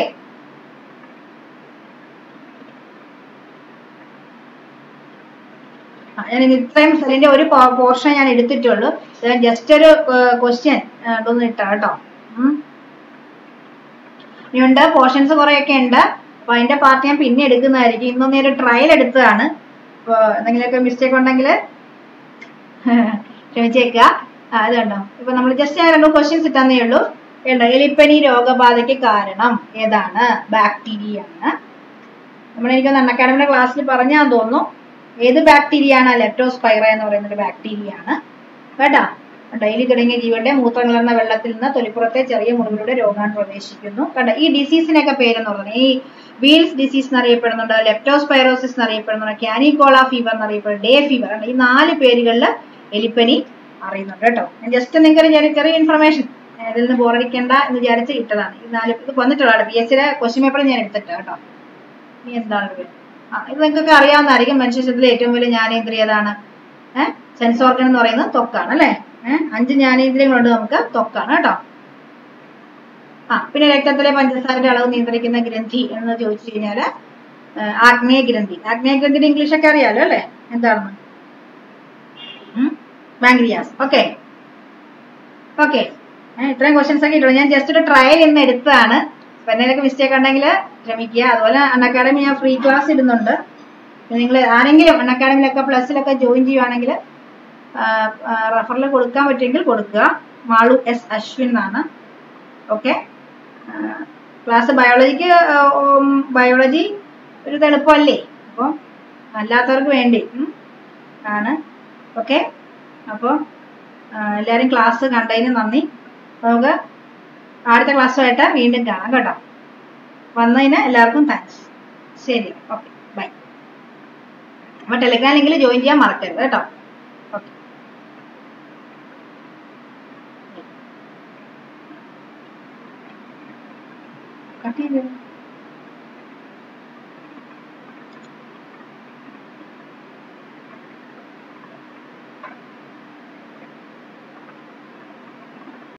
ആ, ഞാൻ ഇനി ഇത്രയും സെല്ലിന്റെ ഒരു പോർഷൻ ഞാൻ എടുത്തിട്ടുള്ളൂ ഞാൻ ജസ്റ്റ് ഒരു ക്വസ്റ്റ്യൻ ഇതൊന്നും ഇട്ടാ കേട്ടോ ഉം. ഇനിയുണ്ട് പോർഷൻസ് കുറെയൊക്കെ ഉണ്ട് അപ്പൊ അതിന്റെ പാർട്ട് ഞാൻ പിന്നെ എടുക്കുന്നതായിരിക്കും ഇന്നൊന്നും ഒരു ട്രയൽ എടുത്തതാണ് അപ്പൊ എന്തെങ്കിലുമൊക്കെ മിസ്റ്റേക്ക് ഉണ്ടെങ്കിൽ ക്ഷമിച്ചേക്കുക ആ, അത് കണ്ടോ ഇപ്പൊ നമ്മൾ ജസ്റ്റ് ഞാൻ രണ്ട് ക്വസ്റ്റ്യൻസ് ഇട്ടാന്നേ ഉള്ളൂ വേണ്ട എലിപ്പനി രോഗബാധയ്ക്ക് കാരണം ഏതാണ് ബാക്ടീരിയ ആണ് നമ്മൾ എനിക്കൊന്ന് അക്കാഡമിയുടെ ക്ലാസ്സിൽ പറഞ്ഞാൽ തോന്നുന്നു ഏത് ബാക്ടീരിയ ആണ് ലെപ്റ്റോസ്പൈറ എന്ന് പറയുന്ന ഒരു ബാക്ടീരിയ ആണ് കേട്ടാ ഡെയിലി തുടങ്ങിയ ജീവികളുടെ മൂത്രം കലർന്ന വെള്ളത്തിൽ നിന്ന് തൊലിപ്പുറത്തെ ചെറിയ മുറിവിലൂടെ രോഗാണു പ്രവേശിക്കുന്നു കണ്ട ഈ ഡിസീസിനൊക്കെ പേരെന്ന് പറഞ്ഞത് ഈ വീൽസ് ഡിസീസ് എന്നറിയപ്പെടുന്നുണ്ട് ലെപ്റ്റോസ്പൈറോസിസ് എന്നറിയപ്പെടുന്നുണ്ട് ക്യാനിക്കോള ഫീവർ എന്നറിയപ്പെടുന്നു ഡേ ഫീവർ ഈ നാല് പേരുകളിൽ എലിപ്പനി അറിയുന്നുണ്ട് കേട്ടോ ഞാൻ ജസ്റ്റ് നിങ്ങൾക്ക് ഒരു ചെറിയ ചെറിയ ഇൻഫർമേഷൻ ഇതിൽ നിന്ന് ബോറടിക്കേണ്ട എന്ന് വിചാരിച്ച് ഇട്ടതാണ് ഈ നാല് ഇത് വന്നിട്ടുള്ളതാണ് പി എസ് സിയുടെ ക്വസ്റ്റ്യൻ പേപ്പർ ഞാൻ എടുത്തിട്ട് കേട്ടോ ഇനി എന്താണ് ഇത് ആ ഇത് നിങ്ങൾക്കൊക്കെ അറിയാവുന്നതായിരിക്കും മനുഷ്യശരീരത്തിലെ ഏറ്റവും വലിയ ജ്ഞാനേന്ദ്രിയ ഏതാണ് ഏഹ് സെൻസ് ഓർഗൻ എന്ന് പറയുന്നത് ത്വക്കാണ് അല്ലേ ഏഹ് അഞ്ച് ജ്ഞാനേന്ദ്രിയങ്ങളുണ്ട് നമുക്ക് ത്വക്കാണ് കേട്ടോ ആ പിന്നെ രക്തത്തിലെ പഞ്ചസാരയുടെ അളവ് നിയന്ത്രിക്കുന്ന ഗ്രന്ഥി എന്ന് ചോദിച്ചു കഴിഞ്ഞാല് ആഗ്നേയ ഗ്രന്ഥി ആഗ്നേയ ഗ്രന്ഥിയുടെ ഇംഗ്ലീഷ് ഒക്കെ അറിയാലോ അല്ലേ എന്താണെന്ന് ബാങ്ക്രിയാസ് ഓക്കെ ഓക്കെ ഇത്രയും ക്വസ്റ്റ്യൻസ് ഒക്കെ ഇട്ടുള്ളൂ ഞാൻ ജസ്റ്റ് ഒരു ട്രയൽ ഇന്ന് എടുത്തതാണ് അപ്പൊ എന്തെങ്കിലുമൊക്കെ മിസ്റ്റേക്ക് ഉണ്ടെങ്കിൽ ക്ഷമിക്കുക അതുപോലെ അൺ അക്കാഡമി ഞാൻ ഫ്രീ ക്ലാസ് ഇടുന്നുണ്ട് നിങ്ങൾ ആരെങ്കിലും അൺ അക്കാഡമിയിലൊക്കെ പ്ലസിലൊക്കെ ജോയിൻ ചെയ്യുവാണെങ്കിൽ റഫറിൽ കൊടുക്കാൻ പറ്റുമെങ്കിൽ കൊടുക്കുക മാളു എസ് അശ്വിൻ എന്നാണ് ഓക്കെ ക്ലാസ് ബയോളജിക്ക് ബയോളജി ഒരു എളുപ്പമല്ലേ അപ്പോൾ അല്ലാത്തവർക്ക് വേണ്ടി ഉം, ആണ് ഓക്കെ അപ്പോൾ എല്ലാവരും ക്ലാസ് കണ്ടതിന് നന്ദി നമുക്ക് അടുത്ത ക്ലാസ്സുമായിട്ട് വീണ്ടും കാണാം കേട്ടോ വന്നതിന് എല്ലാവർക്കും താങ്ക്സ് ശരി ഓക്കെ ബൈ അപ്പോൾ ടെലിഗ്രാം ലിങ്കിൽ ജോയിൻ ചെയ്യാൻ മറക്കരുത് കേട്ടോ ഓക്കെ കട്ട് ചെയ്ത്